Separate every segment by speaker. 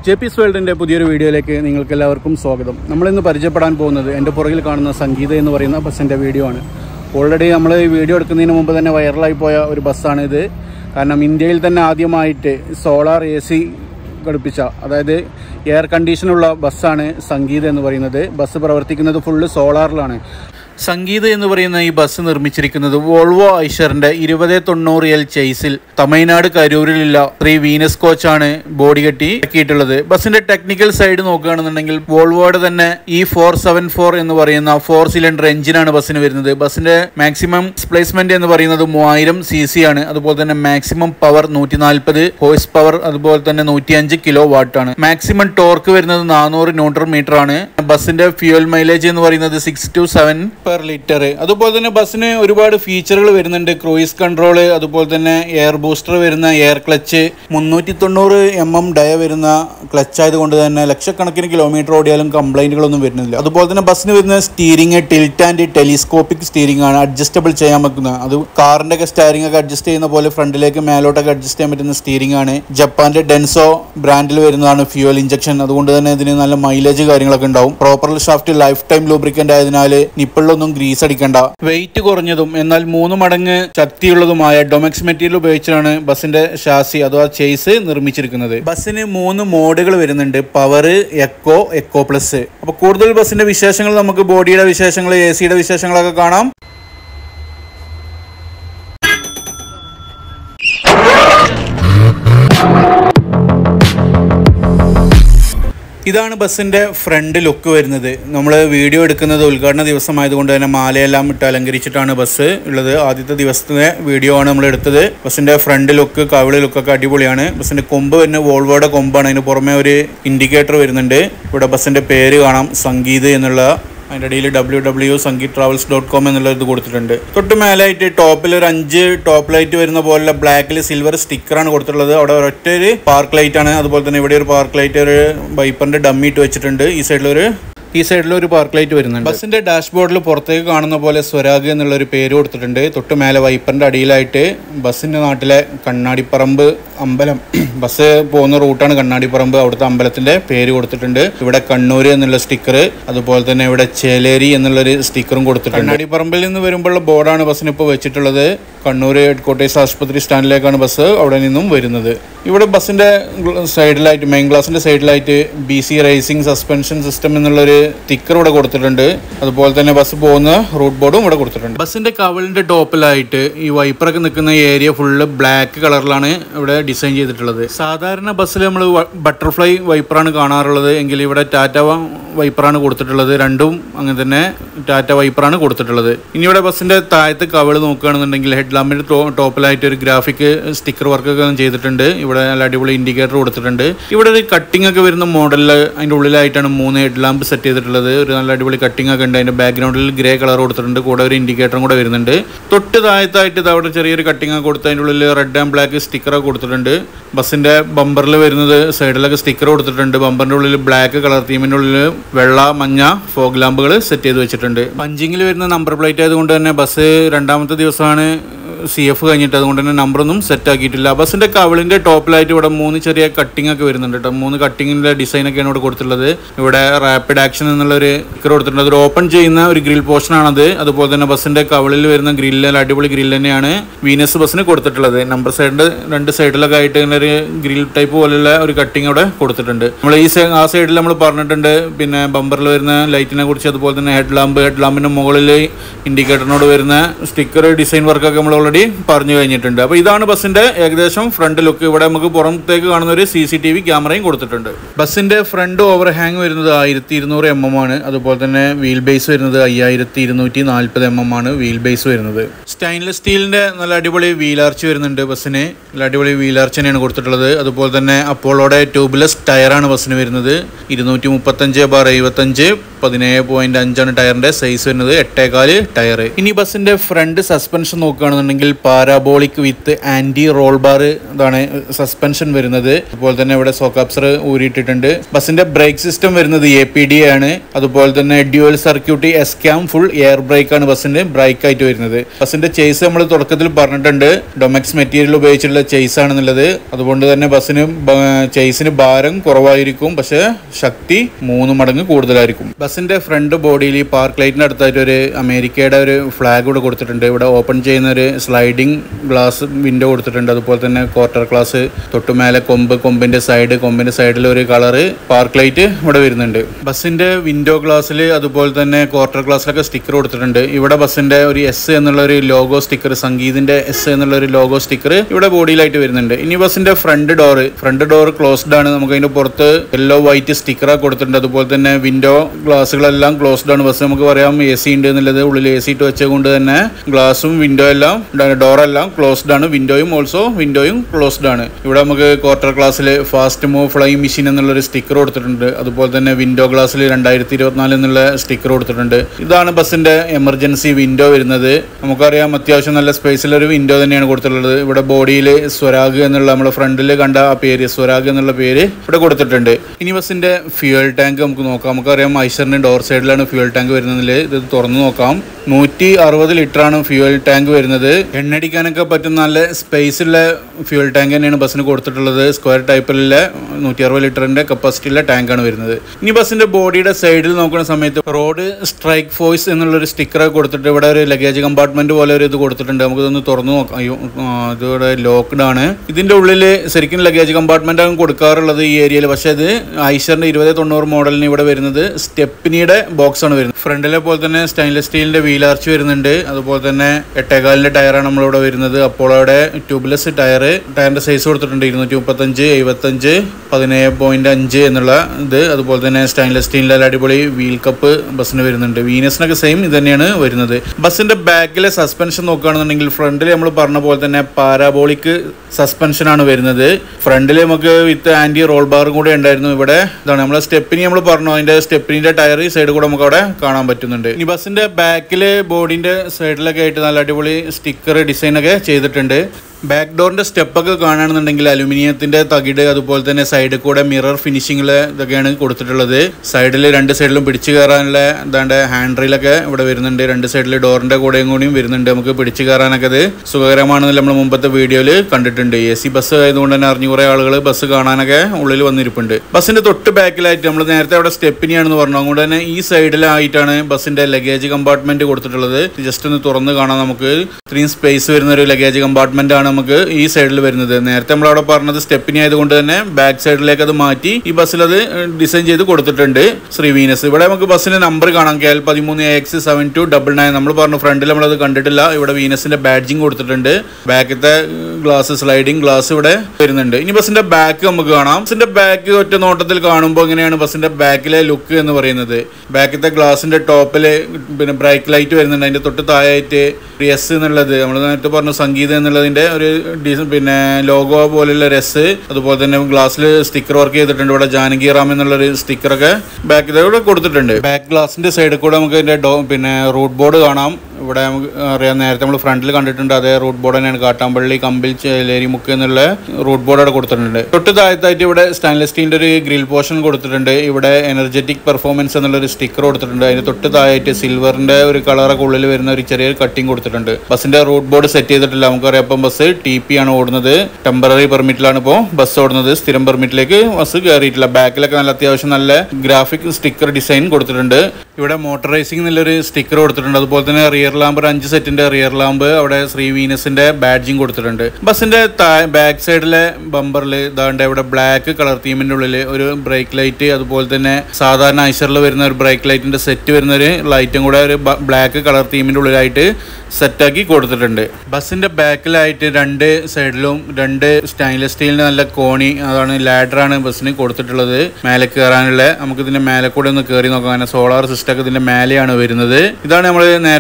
Speaker 1: J P S വേൾഡിൻ്റെ പുതിയൊരു വീഡിയോയിലേക്ക് നിങ്ങൾക്ക് എല്ലാവർക്കും സ്വാഗതം നമ്മളിന്ന് പരിചയപ്പെടാൻ പോകുന്നത് എൻ്റെ പുറകിൽ കാണുന്ന സംഗീത എന്ന് പറയുന്ന ബസ്സിൻ്റെ വീഡിയോ ആണ് ഓൾറെഡി നമ്മൾ ഈ വീഡിയോ എടുക്കുന്നതിന് മുമ്പ് തന്നെ വൈറലായി പോയ ഒരു ബസ്സാണ് ഇത് കാരണം ഇന്ത്യയിൽ തന്നെ ആദ്യമായിട്ട് സോളാർ എ സി ഘടിപ്പിച്ച അതായത് എയർ കണ്ടീഷനുള്ള ബസ്സാണ് സംഗീത എന്ന് പറയുന്നത് ബസ് പ്രവർത്തിക്കുന്നത് ഫുള്ള് സോളാറിലാണ് സംഗീത എന്ന് പറയുന്ന ഈ ബസ് നിർമ്മിച്ചിരിക്കുന്നത് വോൾവോ ഐഷറിന്റെ ഇരുപത് തൊണ്ണൂറ് എൽ ചേസിൽ തമിഴ്നാട് കരൂരിലുള്ള ശ്രീ വീനസ് കോച്ചാണ് ബോഡി കെട്ടി ഇറക്കിയിട്ടുള്ളത് ബസ്സിന്റെ ടെക്നിക്കൽ സൈഡ് നോക്കുകയാണെന്നുണ്ടെങ്കിൽ വോൾവോയുടെ തന്നെ ഇ ഫോർ സെവൻ ഫോർ എന്ന് പറയുന്ന ഫോർ സിലിണ്ടർ എഞ്ചിനാണ് ബസ്സിന് വരുന്നത് ബസ്സിന്റെ മാക്സിമം ഡിസ്പ്ലേസ്മെന്റ് എന്ന് പറയുന്നത് മൂവായിരം സി സി ആണ് അതുപോലെ തന്നെ മാക്സിമം പവർ നൂറ്റി നാൽപ്പത് ഹോഴ്സ് പവർ അതുപോലെ തന്നെ നൂറ്റി അഞ്ച് കിലോ വാട്ട് ആണ് മാക്സിമം ടോർക്ക് വരുന്നത് നാനൂറ് ന്യൂട്രൺ മീറ്റർ ആണ് ബസ്സിന്റെ ഫ്യൂൽ മൈലേജ് എന്ന് പറയുന്നത് six two seven per litre അതുപോലെ തന്നെ ബസ്സിന് ഒരുപാട് ഫീച്ചറുകൾ വരുന്നുണ്ട് ക്രൂയിസ് കൺട്രോൾ അതുപോലെ തന്നെ എയർ ബൂസ്റ്റർ വരുന്ന എയർ ക്ലച്ച് മുന്നൂറ്റി തൊണ്ണൂറ് എം എം ഡയ വരുന്ന ക്ലച്ച് ആയതുകൊണ്ട് തന്നെ ലക്ഷക്കണക്കിന് കിലോമീറ്റർ ഓടിയാലും കംപ്ലൈന്റുകളൊന്നും വരുന്നില്ല അതുപോലെ തന്നെ ബസ്സിന് വരുന്ന steering tilt and telescopic steering ആണ് അഡ്ജസ്റ്റബിൾ ചെയ്യാൻ പറ്റുന്ന അത് കാറിന്റെ ഒക്കെ സ്റ്റാരിംഗ് ഒക്കെ അഡ്ജസ്റ്റ് ചെയ്യുന്ന പോലെ ഫ്രണ്ടിലേക്ക് മേലോട്ടൊക്കെ അഡ്ജസ്റ്റ് ചെയ്യാൻ പറ്റുന്ന സ്റ്റീരിംഗ് ആണ് ജപ്പാന്റെ ഡെൻസോ ബ്രാൻഡിൽ വരുന്നതാണ് ഫ്യൂൽ ഇഞ്ചക്ഷൻ അതുകൊണ്ട് തന്നെ ഇതിന് നല്ല മൈലേജ് കാര്യങ്ങളൊക്കെ ഉണ്ടാവും proper shaft life time lubricant ആയതിനാൽ നിപ്പിളിലൊന്നും ഗ്രീസ് അടിക്കണ്ട വെയിറ്റ് കുറഞ്ഞതും എന്നാൽ മൂന്ന് മടങ്ങ് ശക്തിയുള്ളതുമായ ഡൊമക്സ് മെറ്റീരിയൽ ഉപയോഗിച്ചാണ് ബസ്സിന്റെ ഷാസി അഥവാ ചേസ് നിർമ്മിച്ചിരിക്കുന്നത് ബസ്സിന് മൂന്ന് മോഡുകൾ വരുന്നുണ്ട് പവർ എക്കോ എക്കോ പ്ലസ് അപ്പൊ കൂടുതൽ ബസ്സിന്റെ വിശേഷങ്ങൾ നമുക്ക് ബോഡിയുടെ വിശേഷങ്ങൾ എ സിയുടെ വിശേഷങ്ങളൊക്കെ കാണാം ഇതാണ് ബസ്സിന്റെ ഫ്രണ്ട് ലുക്ക് വരുന്നത് നമ്മൾ വീഡിയോ എടുക്കുന്നത് ഉദ്ഘാടന ദിവസമായതുകൊണ്ട് തന്നെ മാലയെല്ലാം ഇട്ട് അലങ്കരിച്ചിട്ടാണ് ബസ് ഉള്ളത് ആദ്യത്തെ ദിവസത്തെ വീഡിയോ ആണ് നമ്മൾ എടുത്തത് ബസ്സിന്റെ ഫ്രണ്ട് ലുക്ക് കവിള് ലുക്കൊക്കെ അടിപൊളിയാണ് ബസ്സിന്റെ കൊമ്പ് വരുന്ന വോൾവോയുടെ കൊമ്പാണ് അതിന് പുറമെ ഒരു ഇൻഡിക്കേറ്റർ വരുന്നുണ്ട് ഇവിടെ ബസ്സിന്റെ പേര് കാണാം സംഗീത് എന്നുള്ള അതിൻ്റെ ഇടയിൽ W W Sangeeth travels dot com എന്നുള്ള ഇത് കൊടുത്തിട്ടുണ്ട് തൊട്ട് മേലായിട്ട് ടോപ്പിൽ ഒരു അഞ്ച് ടോപ്പ് ലൈറ്റ് വരുന്ന പോലെ ബ്ലാക്കിൽ സിൽവർ സ്റ്റിക്കറാണ് കൊടുത്തിട്ടുള്ളത് അവിടെ ഒരൊറ്റ ഒരു പാർക്ക് ലൈറ്റ് ആണ് അതുപോലെ തന്നെ ഇവിടെ ഒരു പാർക്ക് ലൈറ്റ് ഒരു വൈപ്പറിന്റെ ഡമ്മി ഇട്ട് വെച്ചിട്ടുണ്ട് ഈ സൈഡിൽ ഒരു ഈ സൈഡിൽ ഒരു പാർക്ക് ലൈറ്റ് വരുന്നുണ്ട് ബസ്സിന്റെ ഡാഷ്ബോർഡിൽ പുറത്തേക്ക് കാണുന്ന പോലെ സ്വരാഗ് എന്നുള്ള ഒരു പേര് കൊടുത്തിട്ടുണ്ട് തൊട്ട് മേലെ വൈപ്പറിന്റെ അടിയിലായിട്ട് ബസ്സിന്റെ നാട്ടിലെ കണ്ണാടിപ്പറമ്പ് അമ്പലം ബസ് പോകുന്ന റൂട്ടാണ് കണ്ണാടിപ്പറമ്പ് അവിടുത്തെ അമ്പലത്തിന്റെ പേര് കൊടുത്തിട്ടുണ്ട് ഇവിടെ കണ്ണൂര് എന്നുള്ള സ്റ്റിക്കർ അതുപോലെ തന്നെ ഇവിടെ ചേലേരി എന്നുള്ളൊരു സ്റ്റിക്കറും കൊടുത്തിട്ടുണ്ട് കണ്ണാടിപ്പറമ്പിൽ നിന്ന് വരുമ്പോഴുള്ള ബോർഡാണ് ബസ്സിന് ഇപ്പോൾ വെച്ചിട്ടുള്ളത് കണ്ണൂർ ഹെഡ് ക്വാർട്ടേഴ്സ് ആശുപത്രി സ്റ്റാൻഡിലേക്കാണ് ബസ് അവിടെ നിന്നും വരുന്നത് ഇവിടെ ബസ്സിന്റെ സൈഡിലായിട്ട് മെയിൻ ഗ്ലാസിന്റെ സൈഡിലായിട്ട് B C racing suspension system എന്നുള്ളൊരു സ്റ്റിക്കർ ഇവിടെ കൊടുത്തിട്ടുണ്ട് അതുപോലെ തന്നെ ബസ് പോകുന്ന റൂട്ട് ബോർഡും ഇവിടെ കൊടുത്തിട്ടുണ്ട് ബസ്സിന്റെ കവളിന്റെ ടോപ്പിലായിട്ട് ഈ വൈപ്പറൊക്കെ നിൽക്കുന്ന ഏരിയ ഫുള്ള് ബ്ലാക്ക് കളറിലാണ് ഇവിടെ ഡിസൈൻ ചെയ്തിട്ടുള്ളത് സാധാരണ ബസ്സിൽ നമ്മൾ ബട്ടർഫ്ലൈ വൈപ്പറാണ് കാണാറുള്ളത് എങ്കിൽ ഇവിടെ ടാറ്റ വൈപ്പറാണ് കൊടുത്തിട്ടുള്ളത് രണ്ടും അങ്ങനെ തന്നെ ടാറ്റ വൈപ്പറാണ് കൊടുത്തിട്ടുള്ളത് ഇനി ഇവിടെ ബസ്സിന്റെ താഴത്തെ കവള് നോക്കുകയാണെന്നുണ്ടെങ്കിൽ ഹെഡ് ലാമ്പിന്റെ ടോപ്പിലായിട്ട് ഒരു ഗ്രാഫിക് സ്റ്റിക്കർ വർക്ക് ഒക്കെ ചെയ്തിട്ടുണ്ട് ഇവിടെ നല്ല അടിപൊളി ഇൻഡിക്കേറ്റർ കൊടുത്തിട്ടുണ്ട് ഇവിടെ ഒരു കട്ടിംഗ് ഒക്കെ വരുന്ന മോഡലിൽ അതിന്റെ ഉള്ളിലായിട്ടാണ് മൂന്ന് ഹെഡ് ലാമ്പ് സെറ്റ് ചെയ്തിട്ടുള്ളത് ഒരു നല്ല അടിപൊളി കട്ടിംഗ് ഒക്കെ ഉണ്ട് അതിന്റെ ബാക്ക്ഗ്രൗണ്ടിൽ ഗ്രേ കളർ കൊടുത്തിട്ടുണ്ട് കൂടെ ഒരു ഇൻഡിക്കേറ്ററും കൂടെ വരുന്നുണ്ട് തൊട്ട് താഴത്തായിട്ട് ഇത് അവിടെ ചെറിയൊരു കട്ടിംഗ് ഒക്കെ കൊടുത്ത് അതിൻ്റെ ഉള്ളിൽ റെഡ് ആൻഡ് ബ്ലാക്ക് സ്റ്റിക്കർ ഒക്കെ കൊടുത്തിട്ടുണ്ട് ബസ്സിന്റെ ബമ്പറിൽ വരുന്നത് സൈഡിലൊക്കെ സ്റ്റിക്കർ കൊടുത്തിട്ടുണ്ട് ബമ്പറിന്റെ ഉള്ളിൽ ബ്ലാക്ക് കളർ തീമിന്റെ ഉള്ളിൽ വെള്ള മഞ്ഞ ഫോഗ് ലാമ്പുകൾ സെറ്റ് ചെയ്ത് വെച്ചിട്ടുണ്ട് പഞ്ചിങ്ങിൽ വരുന്ന നമ്പർ പ്ലേറ്റ് ആയതുകൊണ്ട് തന്നെ ബസ് രണ്ടാമത്തെ ദിവസമാണ് സി എഫ് കഴിഞ്ഞിട്ട് അതുകൊണ്ട് തന്നെ നമ്പറൊന്നും സെറ്റ് ആക്കിയിട്ടില്ല ബസ്സിന്റെ കവിളിന്റെ ടോപ്പിലായിട്ട് ഇവിടെ മൂന്ന് ചെറിയ കട്ടിംഗ് ഒക്കെ വരുന്നുണ്ട് കേട്ടോ മൂന്ന് കട്ടിങ്ങിന്റെ ഡിസൈൻ ഒക്കെയാണ് ഇവിടെ കൊടുത്തിട്ടുള്ളത് ഇവിടെ റാപ്പിഡ് ആക്ഷൻ എന്നുള്ള ഒരു സ്റ്റിക്കർ കൊടുത്തിട്ടുണ്ട് അതൊരു ഓപ്പൺ ചെയ്യുന്ന ഒരു ഗ്രിൽ പോർഷൻ ആണത് അതുപോലെ തന്നെ ബസ്സിന്റെ കവിളിൽ വരുന്ന ഗ്രില്ല് അടിപൊളി ഗ്രിൽ തന്നെയാണ് വീനസ് ബസ്സിന് കൊടുത്തിട്ടുള്ളത് നമ്പർ സൈഡിന്റെ രണ്ട് സൈഡിലൊക്കെ ആയിട്ട് ഇങ്ങനെ ഒരു ഗ്രിൽ ടൈപ്പ് പോലുള്ള ഒരു കട്ടിംഗ് അവിടെ കൊടുത്തിട്ടുണ്ട് നമ്മൾ ഈ സൈ- ആ സൈഡിൽ നമ്മൾ പറഞ്ഞിട്ടുണ്ട് പിന്നെ ബമ്പറിൽ വരുന്ന ലൈറ്റിനെ കുറിച്ച് അതുപോലെ തന്നെ ഹെഡ് ലാമ്പ് ഹെഡ് ലാമ്പിന്റെ മുകളിൽ ഇൻഡിക്കേറ്ററിനോട് വരുന്ന സ്റ്റിക്കർ ഡിസൈൻ വർക്കൊക്കെ നമ്മൾ ഓൾറെഡി പറഞ്ഞു കഴിഞ്ഞിട്ടുണ്ട് അപ്പോൾ ഇതാണ് ബസ്സിന്റെ ഏകദേശം ഫ്രണ്ട് ലുക്ക് ഇവിടെ നമുക്ക് പുറത്തേക്ക് കാണുന്ന ഒരു സി സി ടി വി ക്യാമറയും കൊടുത്തിട്ടുണ്ട് ബസ്സിന്റെ ഫ്രണ്ട് ഓവർ ഹാങ് വരുന്നത് ആയിരത്തി ഇരുന്നൂറ് എം എം ആണ് അതുപോലെ തന്നെ വീൽ ബേസ് വരുന്നത് അയ്യായിരത്തി ഇരുന്നൂറ്റി നാൽപ്പത് എം എം ആണ് വീൽ ബേസ് വരുന്നത് സ്റ്റൈൻലെസ് സ്റ്റീലിന്റെ നല്ല അടിപൊളി വീലാർച്ച് വരുന്നുണ്ട് ബസ്സിന് നല്ല അടിപൊളി വീലാർച്ച് തന്നെയാണ് കൊടുത്തിട്ടുള്ളത് അതുപോലെ തന്നെ അപ്പോളോടെ ട്യൂബ്ലെസ് ടയറാണ് ബസ്സിന് വരുന്നത് ഇരുന്നൂറ്റി മുപ്പത്തഞ്ച് ബാർ എഴുപത്തഞ്ച് പതിനേഴ് പോയിന്റ് അഞ്ചാണ് ടയറിന്റെ സൈസ് വരുന്നത് എട്ടേകാല് ടയർ ഇനി ബസ്സിന്റെ ഫ്രണ്ട് സസ്പെൻഷൻ നോക്കുകയാണെന്നുണ്ടെങ്കിൽ നോക്കുകയാണെന്നുണ്ടെങ്കിൽ parabolic with anti roll bar ഇതാണ് സസ്പെൻഷൻ വരുന്നത് അതുപോലെ തന്നെ ഇവിടെ സോക്കാപ്സർ ഊരിയിട്ടിട്ടുണ്ട് ബസ്സിന്റെ ബ്രേക്ക് സിസ്റ്റം വരുന്നത് എ പി ഡി ആണ് അതുപോലെ തന്നെ dual circuit S cam full air brake ആണ് ബസ്സിന്റെ ബ്രേക്ക് ആയിട്ട് വരുന്നത് ബസ്സിന്റെ ചേസ് നമ്മൾ തുടക്കത്തിൽ പറഞ്ഞിട്ടുണ്ട് ഡൊമക്സ് മെറ്റീരിയൽ ഉപയോഗിച്ചുള്ള ചേസ് ആണെന്നുള്ളത് അതുകൊണ്ട് തന്നെ ബസ്സിന് ചേസിന് ഭാരം കുറവായിരിക്കും പക്ഷെ ശക്തി മൂന്ന് മടങ്ങ് കൂടുതലായിരിക്കും ബസ്സിന്റെ ഫ്രണ്ട് ബോഡിയിൽ ഈ പാർക്ക് ലൈറ്റിന്റെ അടുത്തായിട്ട് ഒരു അമേരിക്കയുടെ ഒരു ഫ്ലാഗ് ഇവിടെ കൊടുത്തിട്ടുണ്ട് ഇവിടെ ഓപ്പൺ ചെയ്യുന്ന ഒരു സ്ലൈഡിംഗ് ഗ്ലാസ് വിൻഡോ കൊടുത്തിട്ടുണ്ട് അതുപോലെ തന്നെ ക്വാർട്ടർ ഗ്ലാസ് തൊട്ടുമേലെ കൊമ്പ് കൊമ്പിന്റെ സൈഡ് കൊമ്പിന്റെ സൈഡിൽ ഒരു കളറ് പാർക്ക് ലൈറ്റ് ഇവിടെ വരുന്നുണ്ട് ബസ്സിന്റെ വിൻഡോ ഗ്ലാസ്സിൽ അതുപോലെ തന്നെ ക്വാർട്ടർ ഗ്ലാസ്സിലൊക്കെ സ്റ്റിക്കർ കൊടുത്തിട്ടുണ്ട് ഇവിടെ ബസ്സിന്റെ ഒരു എസ് എന്നുള്ള ഒരു ലോഗോ സ്റ്റിക്കർ സംഗീതിന്റെ എസ് എന്നുള്ള ഒരു ലോഗോ സ്റ്റിക്കർ ഇവിടെ ബോഡിയിലായിട്ട് വരുന്നുണ്ട് ഇനി ബസ്സിന്റെ front door front door closed ആണ് നമുക്ക് അതിന്റെ പുറത്ത് യെല്ലോ വൈറ്റ് സ്റ്റിക്കർ കൊടുത്തിട്ടുണ്ട് അതുപോലെ തന്നെ വിൻഡോ ഗ്ലാസ്സുകളെല്ലാം ക്ലോസ്ഡ് ആണ് ബസ് നമുക്ക് പറയാം എ സി ഉണ്ട് എന്നുള്ളത് ഉള്ളിൽ എ സി ഇട്ട് വെച്ചുകൊണ്ട് തന്നെ ഗ്ലാസും വിൻഡോ എല്ലാം ഡോറെല്ലാം ക്ലോസ്ഡ് ആണ് വിൻഡോയും ഓൾസോ വിൻഡോയും ക്ലോസ്ഡ് ആണ് ഇവിടെ നമുക്ക് ക്വാർട്ടർ ക്ലാസ്സിൽ ഫാസ്റ്റ് മൂവ് ഫ്ലൈ മെഷീൻ എന്നുള്ളൊരു സ്റ്റിക്കർ കൊടുത്തിട്ടുണ്ട് അതുപോലെ തന്നെ വിൻഡോ ഗ്ലാസ്സിൽ രണ്ടായിരത്തി ഇരുപത്തിനാല് എന്നുള്ള സ്റ്റിക്കർ കൊടുത്തിട്ടുണ്ട് ഇതാണ് ബസ്സിന്റെ എമർജൻസി വിൻഡോ വരുന്നത് നമുക്കറിയാം അത്യാവശ്യം നല്ല സ്പേസിൽ ഒരു വിൻഡോ തന്നെയാണ് കൊടുത്തിട്ടുള്ളത് ഇവിടെ ബോഡിയിൽ സ്വരാഗ് എന്നുള്ള നമ്മുടെ ഫ്രണ്ടിൽ കണ്ട ആ പേര് സ്വരാഗ് എന്നുള്ള പേര് ഇവിടെ കൊടുത്തിട്ടുണ്ട് ഇനി ബസ്സിന്റെ ഫ്യൂൽ ടാങ്ക് നമുക്ക് നോക്കാം നമുക്കറിയാം ഐശ്വറിന്റെ ഡോർ സൈഡിലാണ് ഫ്യൂൽ ടാങ്ക് വരുന്നതിൽ ഇത് തുറന്നു നോക്കാം നൂറ്റി അറുപത് ലിറ്റർ ആണ് ഫ്യൂൽ ടാങ്ക് വരുന്നത് എണ്ണടിക്കാനൊക്കെ പറ്റുന്ന നല്ല സ്പേസ് ഉള്ള ഫ്യൂൽ ടാങ്ക് തന്നെയാണ് ബസ്സിന് കൊടുത്തിട്ടുള്ളത് സ്ക്വയർ ടൈപ്പിലുള്ള നൂറ്റി അറുപത് ലിറ്ററിന്റെ കപ്പാസിറ്റി ടാങ്ക് ആണ് വരുന്നത് ഇനി ബസ്സിന്റെ ബോഡിയുടെ സൈഡിൽ നോക്കുന്ന സമയത്ത് റോഡ് സ്ട്രൈക്ക് ഫോഴ്സ് എന്നുള്ളൊരു സ്റ്റിക്കർ കൊടുത്തിട്ട് ഇവിടെ ഒരു ലഗേജ് കമ്പാർട്ട്മെന്റ് പോലെ ഒരു ഇത് കൊടുത്തിട്ടുണ്ട് നമുക്ക് ഇതൊന്ന് തുറന്നു നോക്കാം അയ്യോ ആ, ഇതിവിടെ ലോക്ക്ഡ് ആണ് ഇതിന്റെ ഉള്ളിൽ ശരിക്കും ലഗേജ് കമ്പാർട്ട്മെന്റ് ആണ് കൊടുക്കാറുള്ളത് ഈ ഏരിയയിൽ പക്ഷേ ഇത് ഐഷറിന്റെ ഇരുപത് തൊണ്ണൂറ് മോഡലിന് ഇവിടെ വരുന്നത് സ്റ്റെപ്പിനിയുടെ ബോക്സ് ആണ് വരുന്നത് ഫ്രണ്ടിലെ പോലെ തന്നെ സ്റ്റെയിൻലെസ് സ്റ്റീലിന്റെ വീൽ ആർച്ച് വരുന്നുണ്ട് അതുപോലെ തന്നെ എട്ടേകാലിന്റെ ടയറാണ് നമ്മളിവിടെ വരുന്നത് അപ്പോളോയുടെ ട്യൂബ്ലെസ് ടയർ ടയറിന്റെ സൈസ് കൊടുത്തിട്ടുണ്ട് ഇരുന്നൂറ്റി മുപ്പത്തഞ്ച് എഴുപത്തഞ്ച് പതിനേഴ് പോയിന്റ് അഞ്ച് എന്നുള്ള ഇത് അതുപോലെ തന്നെ സ്റ്റെയിൻലെസ് സ്റ്റീലിന്റെ അടിപൊളി വീൽ കപ്പ് ബസ്സിന് വരുന്നുണ്ട് വീനസിനൊക്കെ സെയിം ഇത് തന്നെയാണ് വരുന്നത് ബസ്സിന്റെ ബാക്കിലെ സസ്പെൻഷൻ നോക്കുകയാണെന്നുണ്ടെങ്കിൽ ഫ്രണ്ടിൽ നമ്മൾ പറഞ്ഞ പോലെ തന്നെ പാരാബോളിക് സസ്പെൻഷൻ ആണ് വരുന്നത് ഫ്രണ്ടിൽ നമുക്ക് വിത്ത് ആന്റി റോൾ ബാറും കൂടെ ഉണ്ടായിരുന്നു ഇവിടെ ഇതാണ് നമ്മളെ സ്റ്റെപ്പിനി നമ്മൾ പറഞ്ഞു അതിന്റെ സ്റ്റെപ്പിനിന്റെ ടയർ സൈഡ് കൂടെ നമുക്ക് അവിടെ കാണാൻ പറ്റുന്നുണ്ട് ഇനി ബസ്സിന്റെ ബാക്കില് ബോഡിന്റെ സൈഡിലൊക്കെ ആയിട്ട് നല്ല അടിപൊളി സ്റ്റിക്കർ ഡിസൈൻ ഒക്കെ ചെയ്തിട്ടുണ്ട് ബാക്ക് ഡോറിന്റെ സ്റ്റെപ്പൊക്കെ കാണുകയാണെന്നുണ്ടെങ്കിൽ അലുമിനിയത്തിന്റെ തകിട് അതുപോലെ തന്നെ സൈഡിൽ കൂടെ മിറർ ഫിനിഷിങ്ങിൽ ഇതൊക്കെയാണ് കൊടുത്തിട്ടുള്ളത് സൈഡിൽ രണ്ട് സൈഡിലും പിടിച്ചു കയറാനുള്ള എന്താണ്ട് ഹാൻഡ് റീലൊക്കെ ഇവിടെ വരുന്നുണ്ട് രണ്ട് സൈഡിൽ ഡോറിന്റെ കൂടെയും കൂടിയും വരുന്നുണ്ട് നമുക്ക് പിടിച്ചു കയറാനൊക്കെ അത് സുഖകരമാണെന്ന് നമ്മൾ മുമ്പത്തെ വീഡിയോയിൽ കണ്ടിട്ടുണ്ട് എ സി ബസ് ആയതുകൊണ്ട് തന്നെ അറിഞ്ഞു കുറേ ആളുകൾ ബസ് കാണാനൊക്കെ ഉള്ളിൽ വന്നിരിപ്പുണ്ട് ബസ്സിന്റെ തൊട്ട് ബാക്കിലായിട്ട് നമ്മൾ നേരത്തെ അവിടെ സ്റ്റെപ്പിനിയാണെന്ന് പറഞ്ഞു അതുകൊണ്ട് തന്നെ ഈ സൈഡിലായിട്ടാണ് ബസ്സിന്റെ ലഗേജ് കമ്പാർട്ട്മെന്റ് കൊടുത്തിട്ടുള്ളത് ജസ്റ്റ് ഒന്ന് തുറന്ന് കാണാം നമുക്ക് ഇത്രയും സ്പേസ് വരുന്ന ഒരു ലഗേജ് കമ്പാർട്ട്മെന്റ് ആണ് നമുക്ക് ഈ സൈഡിൽ വരുന്നത് നേരത്തെ നമ്മൾ അവിടെ പറഞ്ഞത് സ്റ്റെപ്പിനി ആയതുകൊണ്ട് തന്നെ ബാക്ക് സൈഡിലേക്ക് അത് മാറ്റി ഈ ബസ്സിൽ അത് ഡിസൈൻ ചെയ്ത് കൊടുത്തിട്ടുണ്ട് ശ്രീ വീനസ് ഇവിടെ നമുക്ക് ബസ്സിന്റെ നമ്പർ കാണാം കെ എൽ പതിമൂന്ന് X seven two double nine നമ്മൾ പറഞ്ഞു ഫ്രണ്ടിൽ നമ്മളത് കണ്ടിട്ടില്ല ഇവിടെ വീനസിന്റെ ബാഡ്ജിങ് കൊടുത്തിട്ടുണ്ട് ബാക്കത്തെ ഗ്ലാസ് സ്ലൈഡിംഗ് ഗ്ലാസ് ഇവിടെ വരുന്നുണ്ട് ഇനി ബസ്സിന്റെ ബാക്ക് നമുക്ക് കാണാം ബസ്സിന്റെ ബാക്ക് ഒറ്റ നോട്ടത്തിൽ കാണുമ്പോൾ എങ്ങനെയാണ് ബസ്സിന്റെ ബാക്കിലെ ലുക്ക് എന്ന് പറയുന്നത് ബാക്കത്തെ ഗ്ലാസിന്റെ ടോപ്പില് പിന്നെ ബ്രേക്ക് ലൈറ്റ് വരുന്നുണ്ട് അതിന്റെ തൊട്ട് താഴായിട്ട് എസ് എന്നുള്ളത് നമ്മൾ നേരത്തെ പറഞ്ഞു സംഗീതം എന്നുള്ളതിന്റെ ഒരു ഡിസൈൻ പിന്നെ ലോഗോ പോലുള്ള രസ് അതുപോലെ തന്നെ ഗ്ലാസ്സിൽ സ്റ്റിക്കർ വർക്ക് ചെയ്തിട്ടുണ്ട് ഇവിടെ ജാനകി റാം എന്നുള്ളൊരു സ്റ്റിക്കറൊക്കെ ബാക്കിൽ കൂടെ കൊടുത്തിട്ടുണ്ട് ബാക്ക് ഗ്ലാസിന്റെ സൈഡിൽ കൂടെ നമുക്ക് ഇതിന്റെ ഡോ പിന്നെ റൂട്ട് ബോർഡ് കാണാം ഇവിടെ നമുക്ക് അറിയാം നേരത്തെ നമ്മൾ ഫ്രണ്ടിൽ കണ്ടിട്ടുണ്ട് അതേ റൂട്ട് ബോർഡ് തന്നെയാണ് കാട്ടാമ്പള്ളി കമ്പിൽ ചേലേരിമുക്ക് എന്നുള്ള റൂട്ട് ബോർഡ് അവിടെ കൊടുത്തിട്ടുണ്ട് തൊട്ട് താഴത്തായിട്ട് ഇവിടെ സ്റ്റാൻലെസ് സ്റ്റീലിന്റെ ഒരു ഗ്രിൽ പോർഷൻ കൊടുത്തിട്ടുണ്ട് ഇവിടെ എനർജറ്റിക് പെർഫോമൻസ് എന്നുള്ള ഒരു സ്റ്റിക്കർ കൊടുത്തിട്ടുണ്ട് അതിന് തൊട്ട് താഴായിട്ട് സിൽവറിന്റെ ഒരു കളറൊക്കെ ഉള്ളിൽ വരുന്ന ഒരു ചെറിയൊരു കട്ടിങ് കൊടുത്തിട്ടുണ്ട് ബസ്സിന്റെ റൂട്ട് ബോർഡ് സെറ്റ് ചെയ്തിട്ടില്ല നമുക്കറിയാം ഇപ്പം ബസ് ടി പി ആണ് ഓടുന്നത് ടെമ്പററി പെർമിറ്റിലാണ് ഇപ്പോൾ ബസ് ഓടുന്നത് സ്ഥിരം പെർമിറ്റിലേക്ക് ബസ് കയറിയിട്ടില്ല ബാക്കിലൊക്കെ നല്ല അത്യാവശ്യം നല്ല ഗ്രാഫിക് സ്റ്റിക്കർ ഡിസൈൻ കൊടുത്തിട്ടുണ്ട് ഇവിടെ മോട്ടറൈസിംഗ് എന്നുള്ളൊരു സ്റ്റിക്കർ കൊടുത്തിട്ടുണ്ട് അതുപോലെ തന്നെ റിയർ ലാമ്പ് ഒരു അഞ്ച് സെറ്റിന്റെ റിയർ ലാമ്പ് അവിടെ ശ്രീ വീനസിന്റെ ബാഡ്ജിങ് കൊടുത്തിട്ടുണ്ട് ബസ്സിന്റെ ബാക്ക് സൈഡിലെ ബമ്പറിൽ ഇതാണ്ട് ഇവിടെ ബ്ലാക്ക് കളർ തീമിന്റെ ഉള്ളിൽ ഒരു ബ്രേക്ക് ലൈറ്റ് അതുപോലെ തന്നെ സാധാരണ ഐസറിൽ വരുന്ന ഒരു ബ്രേക്ക് ലൈറ്റിന്റെ സെറ്റ് വരുന്ന ഒരു ലൈറ്റും കൂടെ ഒരു ബ്ലാക്ക് കളർ തീമിന്റെ ഉള്ളിലായിട്ട് സെറ്റാക്കി കൊടുത്തിട്ടുണ്ട് ബസ്സിന്റെ ബാക്കിലായിട്ട് രണ്ട് സൈഡിലും രണ്ട് സ്റ്റൈൻലെസ് സ്റ്റീലിന്റെ നല്ല കോണി അതാണ് ലാഡറാണ് ബസ്സിന് കൊടുത്തിട്ടുള്ളത് മേലെ കയറാനുള്ള നമുക്ക് ഇതിന്റെ മേലെ കൂടെ ഒന്ന് കയറി നോക്കാം അങ്ങനെ സോളാർ സിസ്റ്റം ഒക്കെ ഇതിന്റെ മേലെയാണ് വരുന്നത് ഇതാണ് നമ്മൾ നേരത്തെ പറഞ്ഞ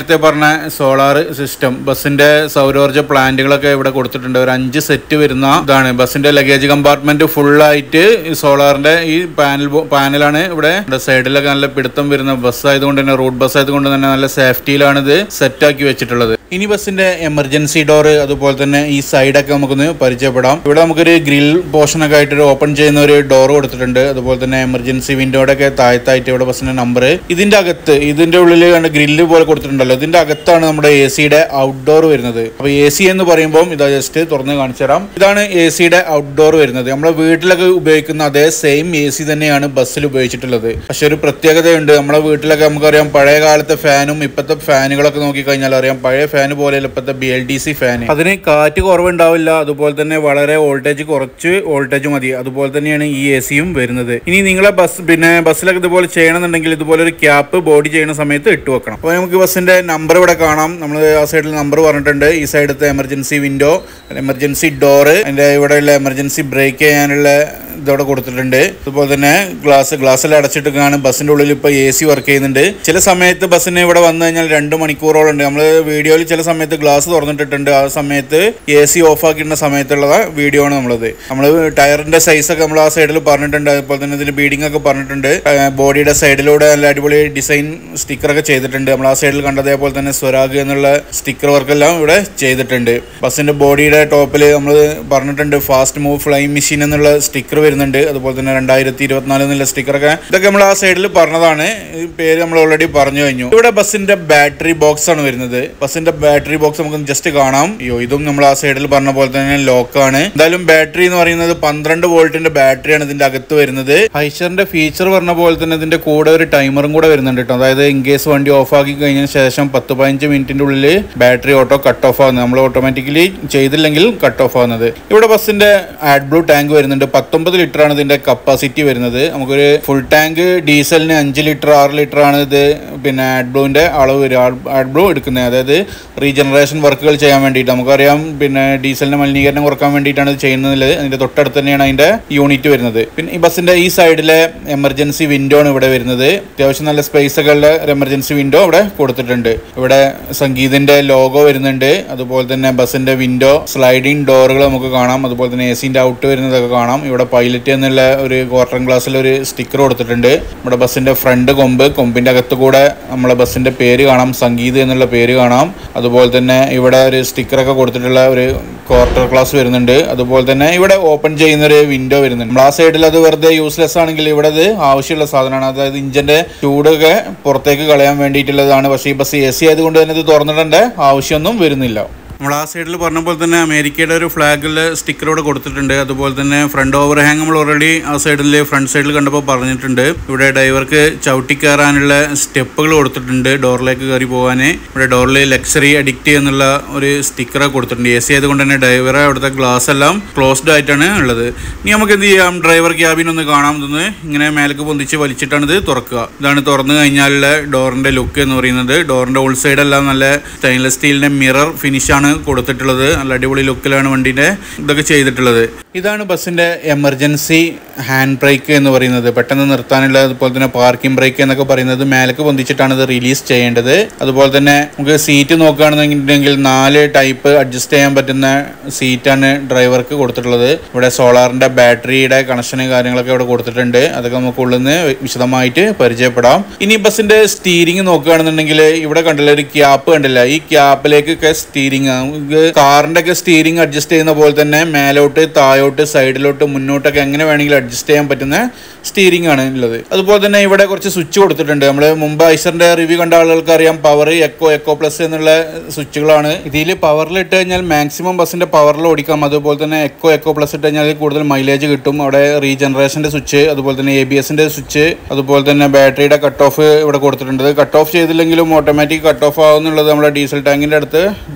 Speaker 1: സൗരോർജ്ജമാണ് സോളാർ സിസ്റ്റം ബസ്സിന്റെ സൗരോർജ്ജ പ്ലാന്റുകളൊക്കെ ഇവിടെ കൊടുത്തിട്ടുണ്ട് ഒരു അഞ്ച് സെറ്റ് വരുന്ന ഇതാണ് ബസ്സിന്റെ ലഗേജ് കമ്പാർട്ട്മെന്റ് ഫുൾ ആയിട്ട് ഈ സോളാറിന്റെ ഈ പാനൽ പാനലാണ് ഇവിടെ ഇവിടെ സൈഡിലൊക്കെ നല്ല പിടുത്തം വരുന്ന ബസ് ആയതുകൊണ്ട് തന്നെ റൂട്ട് ബസ് ആയതുകൊണ്ട് തന്നെ നല്ല സേഫ്റ്റിയിലാണ് ഇത് സെറ്റ് ആക്കി വെച്ചിട്ടുള്ളത് ഇനി ബസ്സിന്റെ എമർജൻസി ഡോർ അതുപോലെ തന്നെ ഈ സൈഡൊക്കെ നമുക്കൊന്ന് പരിചയപ്പെടാം ഇവിടെ നമുക്കൊരു ഗ്രിൽ പോർഷൻ ഒക്കെ ആയിട്ട് ഒരു ഓപ്പൺ ചെയ്യുന്ന ഒരു ഡോർ കൊടുത്തിട്ടുണ്ട് അതുപോലെ തന്നെ എമർജൻസി വിൻഡോയുടെ ഒക്കെ താഴത്തായിട്ട് ഇവിടെ ബസ്സിന്റെ നമ്പർ ഇതിന്റെ അകത്ത് ഇതിന്റെ ഉള്ളിൽ കണ്ട് ഗ്രില്ല് പോലെ കൊടുത്തിട്ടുണ്ടല്ലോ ഇതിന്റെ അകത്താണ് നമ്മുടെ എ സിയുടെ ഔട്ട്ഡോർ വരുന്നത് അപ്പൊ എ സി എന്ന് പറയുമ്പോൾ ഇതാ ജസ്റ്റ് തുറന്ന് കാണിച്ചു തരാം ഇതാണ് എ സിയുടെ ഔട്ട്ഡോർ വരുന്നത് നമ്മുടെ വീട്ടിലൊക്കെ ഉപയോഗിക്കുന്ന അതേ സെയിം എ സി തന്നെയാണ് ബസ്സിൽ ഉപയോഗിച്ചിട്ടുള്ളത് പക്ഷെ ഒരു പ്രത്യേകതയുണ്ട് നമ്മുടെ വീട്ടിലൊക്കെ നമുക്കറിയാം പഴയ കാലത്തെ ഫാനും ഇപ്പോഴത്തെ ഫാനുകളൊക്കെ നോക്കിക്കഴിഞ്ഞാൽ അറിയാം പഴയ ഫാൻ പോലെയല്ല ഇപ്പോഴത്തെ B L D C fan അതിന് കാറ്റ് കുറവുണ്ടാവില്ല അതുപോലെ തന്നെ വളരെ വോൾട്ടേജ് കുറച്ച് വോൾട്ടേജ് മതി അതുപോലെ തന്നെയാണ് ഈ എ സിയും വരുന്നത് ഇനി നിങ്ങളെ ബസ് പിന്നെ ബസ്സിലൊക്കെ ഇതുപോലെ ചെയ്യണമെന്നുണ്ടെങ്കിൽ ഇതുപോലെ ഒരു ക്യാപ്പ് ബോഡി ചെയ്യുന്ന സമയത്ത് ഇട്ട് വെക്കണം അപ്പോൾ നമുക്ക് ബസ്സിന്റെ നമ്പർ ഇവിടെ കാണാം നമ്മൾ ആ സൈഡിൽ നമ്പർ പറഞ്ഞിട്ടുണ്ട് ഈ സൈഡത്തെ എമർജൻസി വിൻഡോ എമർജൻസി ഡോറ് അതിന്റെ ഇവിടെയുള്ള എമർജൻസി ബ്രേക്ക് ചെയ്യാനുള്ള ഇതവിടെ കൊടുത്തിട്ടുണ്ട് അതുപോലെ തന്നെ ഗ്ലാസ് ഗ്ലാസ്സിൽ അടച്ചിട്ടൊക്കെയാണ് ബസ്സിന്റെ ഉള്ളിൽ ഇപ്പോൾ എ സി വർക്ക് ചെയ്യുന്നുണ്ട് ചില സമയത്ത് ബസ്സിന് ഇവിടെ വന്നു കഴിഞ്ഞാൽ രണ്ട് മണിക്കൂറോളം ഉണ്ട് നമ്മൾ വീഡിയോയിൽ ചില സമയത്ത് ഗ്ലാസ് തുറന്നിട്ടിട്ടുണ്ട് ആ സമയത്ത് എ സി ഓഫ് ആക്കിയിരുന്ന സമയത്തുള്ള വീഡിയോ ആണ് നമ്മളത് നമ്മൾ ടയറിന്റെ സൈസ് ഒക്കെ നമ്മൾ ആ സൈഡിൽ പറഞ്ഞിട്ടുണ്ട് അതുപോലെ തന്നെ ഇതിന്റെ ബീഡിംഗ് ഒക്കെ പറഞ്ഞിട്ടുണ്ട് ബോഡിയുടെ സൈഡിലൂടെ നല്ല അടിപൊളി ഡിസൈൻ സ്റ്റിക്കർ ഒക്കെ ചെയ്തിട്ടുണ്ട് നമ്മൾ ആ സൈഡിൽ കണ്ടതേപോലെ തന്നെ സ്വരാഗ് എന്നുള്ള സ്റ്റിക്കർ വർക്കെല്ലാം ഇവിടെ ചെയ്തിട്ടുണ്ട് ബസ്സിന്റെ ബോഡിയുടെ ടോപ്പിൽ നമ്മൾ പറഞ്ഞിട്ടുണ്ട് ഫാസ്റ്റ് മൂവ് ഫ്ലൈങ് മെഷീൻ എന്നുള്ള സ്റ്റിക്കർ വരുന്നുണ്ട് അതുപോലെ തന്നെ രണ്ടായിരത്തി ഇരുപത്തിനാല് എന്നുള്ള സ്റ്റിക്കറൊക്കെ ഇതൊക്കെ നമ്മൾ ആ സൈഡിൽ പറഞ്ഞതാണ് ഈ പേര് നമ്മൾ ഓൾറെഡി പറഞ്ഞു കഴിഞ്ഞു ഇവിടെ ബസ്സിന്റെ ബാറ്ററി ബോക്സ് ആണ് വരുന്നത് ബസ്സിന്റെ ബാറ്ററി ബോക്സ് നമുക്ക് ജസ്റ്റ് കാണാം അയ്യോ ഇതും നമ്മൾ ആ സൈഡിൽ പറഞ്ഞ പോലെ തന്നെ ലോക്കാണ് എന്തായാലും ബാറ്ററി എന്ന് പറയുന്നത് പന്ത്രണ്ട് വോൾട്ടിന്റെ ബാറ്ററിയാണ് ഇതിന്റെ അകത്ത് വരുന്നത് ഹൈഷറിന്റെ ഫീച്ചർ പറഞ്ഞ പോലെ തന്നെ ഇതിന്റെ കൂടെ ഒരു ടൈമറും കൂടെ വരുന്നുണ്ട് കേട്ടോ അതായത് ഇൻ കേസ് വണ്ടി ഓഫ് ആക്കി കഴിഞ്ഞതിന് ശേഷം പത്ത് പതിനഞ്ച് മിനിറ്റിന്റെ ഉള്ളിൽ ബാറ്ററി ഓട്ടോ കട്ട് ഓഫ് ആവുന്നത് നമ്മൾ ഓട്ടോമാറ്റിക്കലി ചെയ്തില്ലെങ്കിൽ കട്ട് ഓഫ് ആവുന്നത് ഇവിടെ ബസ്സിന്റെ ആഡ് ബ്ലൂ ടാങ്ക് വരുന്നുണ്ട് പത്തൊമ്പത് ലിറ്റർ ആണ് ഇതിന്റെ കപ്പാസിറ്റി വരുന്നത് നമുക്കൊരു ഫുൾ ടാങ്ക് ഡീസലിന് അഞ്ച് ലിറ്റർ ആറ് ലിറ്റർ ആണ് ഇത് പിന്നെ ആഡ് ബ്ലൂവിന്റെ അളവ് വരും ആഡ് ബ്ലൂ എടുക്കുന്നത് അതായത് റീജനറേഷൻ വർക്കുകൾ ചെയ്യാൻ വേണ്ടിയിട്ട് നമുക്കറിയാം പിന്നെ ഡീസലിന്റെ മലിനീകരണം കുറക്കാൻ വേണ്ടിയിട്ടാണ് ഇത് ചെയ്യുന്നത് അതിന്റെ തൊട്ടടുത്ത് തന്നെയാണ് അതിന്റെ യൂണിറ്റ് വരുന്നത് പിന്നെ ഈ ബസ്സിന്റെ ഈ സൈഡിലെ എമർജൻസി വിൻഡോ ആണ് ഇവിടെ വരുന്നത് അത്യാവശ്യം നല്ല സ്പേസ് ഒക്കെ ഉള്ള ഒരു എമർജൻസി വിൻഡോ ഇവിടെ കൊടുത്തിട്ടുണ്ട് ഇവിടെ സംഗീതിന്റെ ലോഗോ വരുന്നുണ്ട് അതുപോലെ തന്നെ ബസ്സിന്റെ വിൻഡോ സ്ലൈഡിംഗ് ഡോറുകൾ നമുക്ക് കാണാം അതുപോലെ തന്നെ എ സിന്റെ ഔട്ട് വരുന്നതൊക്കെ കാണാം ഇവിടെ പൈലറ്റ് എന്നുള്ള ഒരു ക്വാർട്ടർ ഗ്ലാസ്സിൽ ഒരു സ്റ്റിക്കർ കൊടുത്തിട്ടുണ്ട് നമ്മുടെ ബസ്സിന്റെ ഫ്രണ്ട് കൊമ്പ് കൊമ്പിന്റെ അകത്ത് കൂടെ നമ്മളെ ബസ്സിന്റെ പേര് കാണാം സംഗീത് എന്നുള്ള പേര് കാണാം അതുപോലെ തന്നെ ഇവിടെ ഒരു സ്റ്റിക്കറൊക്കെ കൊടുത്തിട്ടുള്ള ഒരു ക്വാർട്ടർ ക്ലാസ് വരുന്നുണ്ട് അതുപോലെ തന്നെ ഇവിടെ ഓപ്പൺ ചെയ്യുന്ന ഒരു വിൻഡോ വരുന്നുണ്ട് നമ്മൾ ആ സൈഡിൽ അത് വെറുതെ യൂസ്ലെസ് ആണെങ്കിൽ ഇവിടെ അത് ആവശ്യമുള്ള സാധനമാണ് അതായത് ഇഞ്ചിന്റെ ചൂടൊക്കെ പുറത്തേക്ക് കളയാൻ വേണ്ടിയിട്ടുള്ളതാണ് പക്ഷേ ഈ ബസ് എ സി ആയതുകൊണ്ട് തന്നെ ഇത് തുറന്നിടേണ്ട ആവശ്യമൊന്നും വരുന്നില്ല നമ്മൾ ആ സൈഡിൽ പറഞ്ഞ പോലെ തന്നെ അമേരിക്കയുടെ ഒരു ഫ്ലാഗിൽ സ്റ്റിക്കർ ഇവിടെ കൊടുത്തിട്ടുണ്ട് അതുപോലെ തന്നെ ഫ്രണ്ട് ഓവർ ഹാങ് നമ്മൾ ഓൾറെഡി ആ സൈഡിൽ ഫ്രണ്ട് സൈഡിൽ കണ്ടപ്പോൾ പറഞ്ഞിട്ടുണ്ട് ഇവിടെ ഡ്രൈവർക്ക് ചവിട്ടി കയറാനുള്ള സ്റ്റെപ്പുകൾ കൊടുത്തിട്ടുണ്ട് ഡോറിലേക്ക് കയറി പോകാൻ ഇവിടെ ഡോറിൽ ലക്സറി അഡിക്റ്റ് എന്നുള്ള ഒരു സ്റ്റിക്കർ കൊടുത്തിട്ടുണ്ട് എ സി ആയതുകൊണ്ട് തന്നെ ഡ്രൈവറെ അവിടുത്തെ ഗ്ലാസ് എല്ലാം ക്ലോസ്ഡ് ആയിട്ടാണ് ഉള്ളത് ഇനി നമുക്ക് എന്ത് ചെയ്യാം ഡ്രൈവർ ക്യാബിൻ ഒന്ന് കാണാം ഇതൊന്ന് ഇങ്ങനെ മേലേക്ക് പൊന്തിച്ച് വലിച്ചിട്ടാണ് ഇത് തുറക്കുക ഇതാണ് തുറന്നു കഴിഞ്ഞാലുള്ള ഡോറിന്റെ ലുക്ക് എന്ന് പറയുന്നത് ഡോറിന്റെ ഉൾ സൈഡ് എല്ലാം നല്ല സ്റ്റെയിൻലെസ് സ്റ്റീലിന്റെ മിറർ ഫിനിഷ് ആണ് കൊടുത്തിട്ടുള്ളത് നല്ല അടിപൊളി ലുക്കിലാണ് വണ്ടിന്റെ ഇതൊക്കെ ചെയ്തിട്ടുള്ളത് ഇതാണ് ബസ്സിന്റെ എമർജൻസി ഹാൻഡ് ബ്രേക്ക് എന്ന് പറയുന്നത് പെട്ടെന്ന് നിർത്താനുള്ള അതുപോലെ തന്നെ പാർക്കിംഗ് ബ്രേക്ക് എന്നൊക്കെ പറയുന്നത് മേലേക്ക് പൊന്തിച്ചിട്ടാണ് ഇത് റിലീസ് ചെയ്യേണ്ടത് അതുപോലെ തന്നെ നമുക്ക് സീറ്റ് നോക്കുകയാണെന്നുണ്ടെങ്കിൽ നാല് ടൈപ്പ് അഡ്ജസ്റ്റ് ചെയ്യാൻ പറ്റുന്ന സീറ്റാണ് ഡ്രൈവർക്ക് കൊടുത്തിട്ടുള്ളത് ഇവിടെ സോളാറിന്റെ ബാറ്ററിയുടെ കണക്ഷന് കാര്യങ്ങളൊക്കെ ഇവിടെ കൊടുത്തിട്ടുണ്ട് അതൊക്കെ നമുക്ക് ഉള്ളിൽ നിന്ന് വിശദമായിട്ട് പരിചയപ്പെടാം ഇനി ബസ്സിന്റെ സ്റ്റീരിംഗ് നോക്കുകയാണെന്നുണ്ടെങ്കിൽ ഇവിടെ കണ്ടില്ല ഒരു ക്യാപ്പ് കണ്ടില്ല ഈ ക്യാപ്പിലേക്കൊക്കെ സ്റ്റീരിംഗ് നമുക്ക് കാറിന്റെ ഒക്കെ സ്റ്റീരിംഗ് അഡ്ജസ്റ്റ് ചെയ്യുന്ന പോലെ തന്നെ മേലോട്ട് താഴോട്ട് സൈഡിലോട്ട് മുന്നോട്ടൊക്കെ എങ്ങനെ വേണമെങ്കിലും അഡ്ജസ്റ്റ് ചെയ്യാൻ പറ്റുന്ന സ്റ്റീരിംഗ് ആണ് ഉള്ളത് അതുപോലെ തന്നെ ഇവിടെ കുറച്ച് സ്വിച്ച് കൊടുത്തിട്ടുണ്ട് നമ്മൾ മുമ്പ് ഐസറിന്റെ റിവ്യൂ കണ്ട ആളുകൾക്ക് അറിയാം പവർ എക്കോ എക്കോ പ്ലസ് എന്നുള്ള സ്വിച്ചുകളാണ് ഇതിൽ പവറിൽ ഇട്ട് കഴിഞ്ഞാൽ മാക്സിമം ബസ്സിന്റെ പവറിൽ ഓടിക്കാം അതുപോലെ തന്നെ എക്കോ എക്കോ പ്ലസ് ഇട്ട് കഴിഞ്ഞാൽ കൂടുതൽ മൈലേജ് കിട്ടും അവിടെ റീജനറേഷന്റെ സ്വിച്ച് അതുപോലെ തന്നെ എ ബി എസിന്റെ സ്വിച്ച് അതുപോലെ തന്നെ ബാറ്ററിയുടെ കട്ട് ഓഫ് ഇവിടെ കൊടുത്തിട്ടുണ്ട് കട്ട് ഓഫ് ചെയ്തില്ലെങ്കിലും ഓട്ടോമാറ്റിക് കട്ട് ഓഫ് ആവുന്നുള്ളത് നമ്മുടെ ഡീസൽ ടാങ്കിന്റെ അടുത്ത് ഇത് കാണിച്ച സമയത്ത്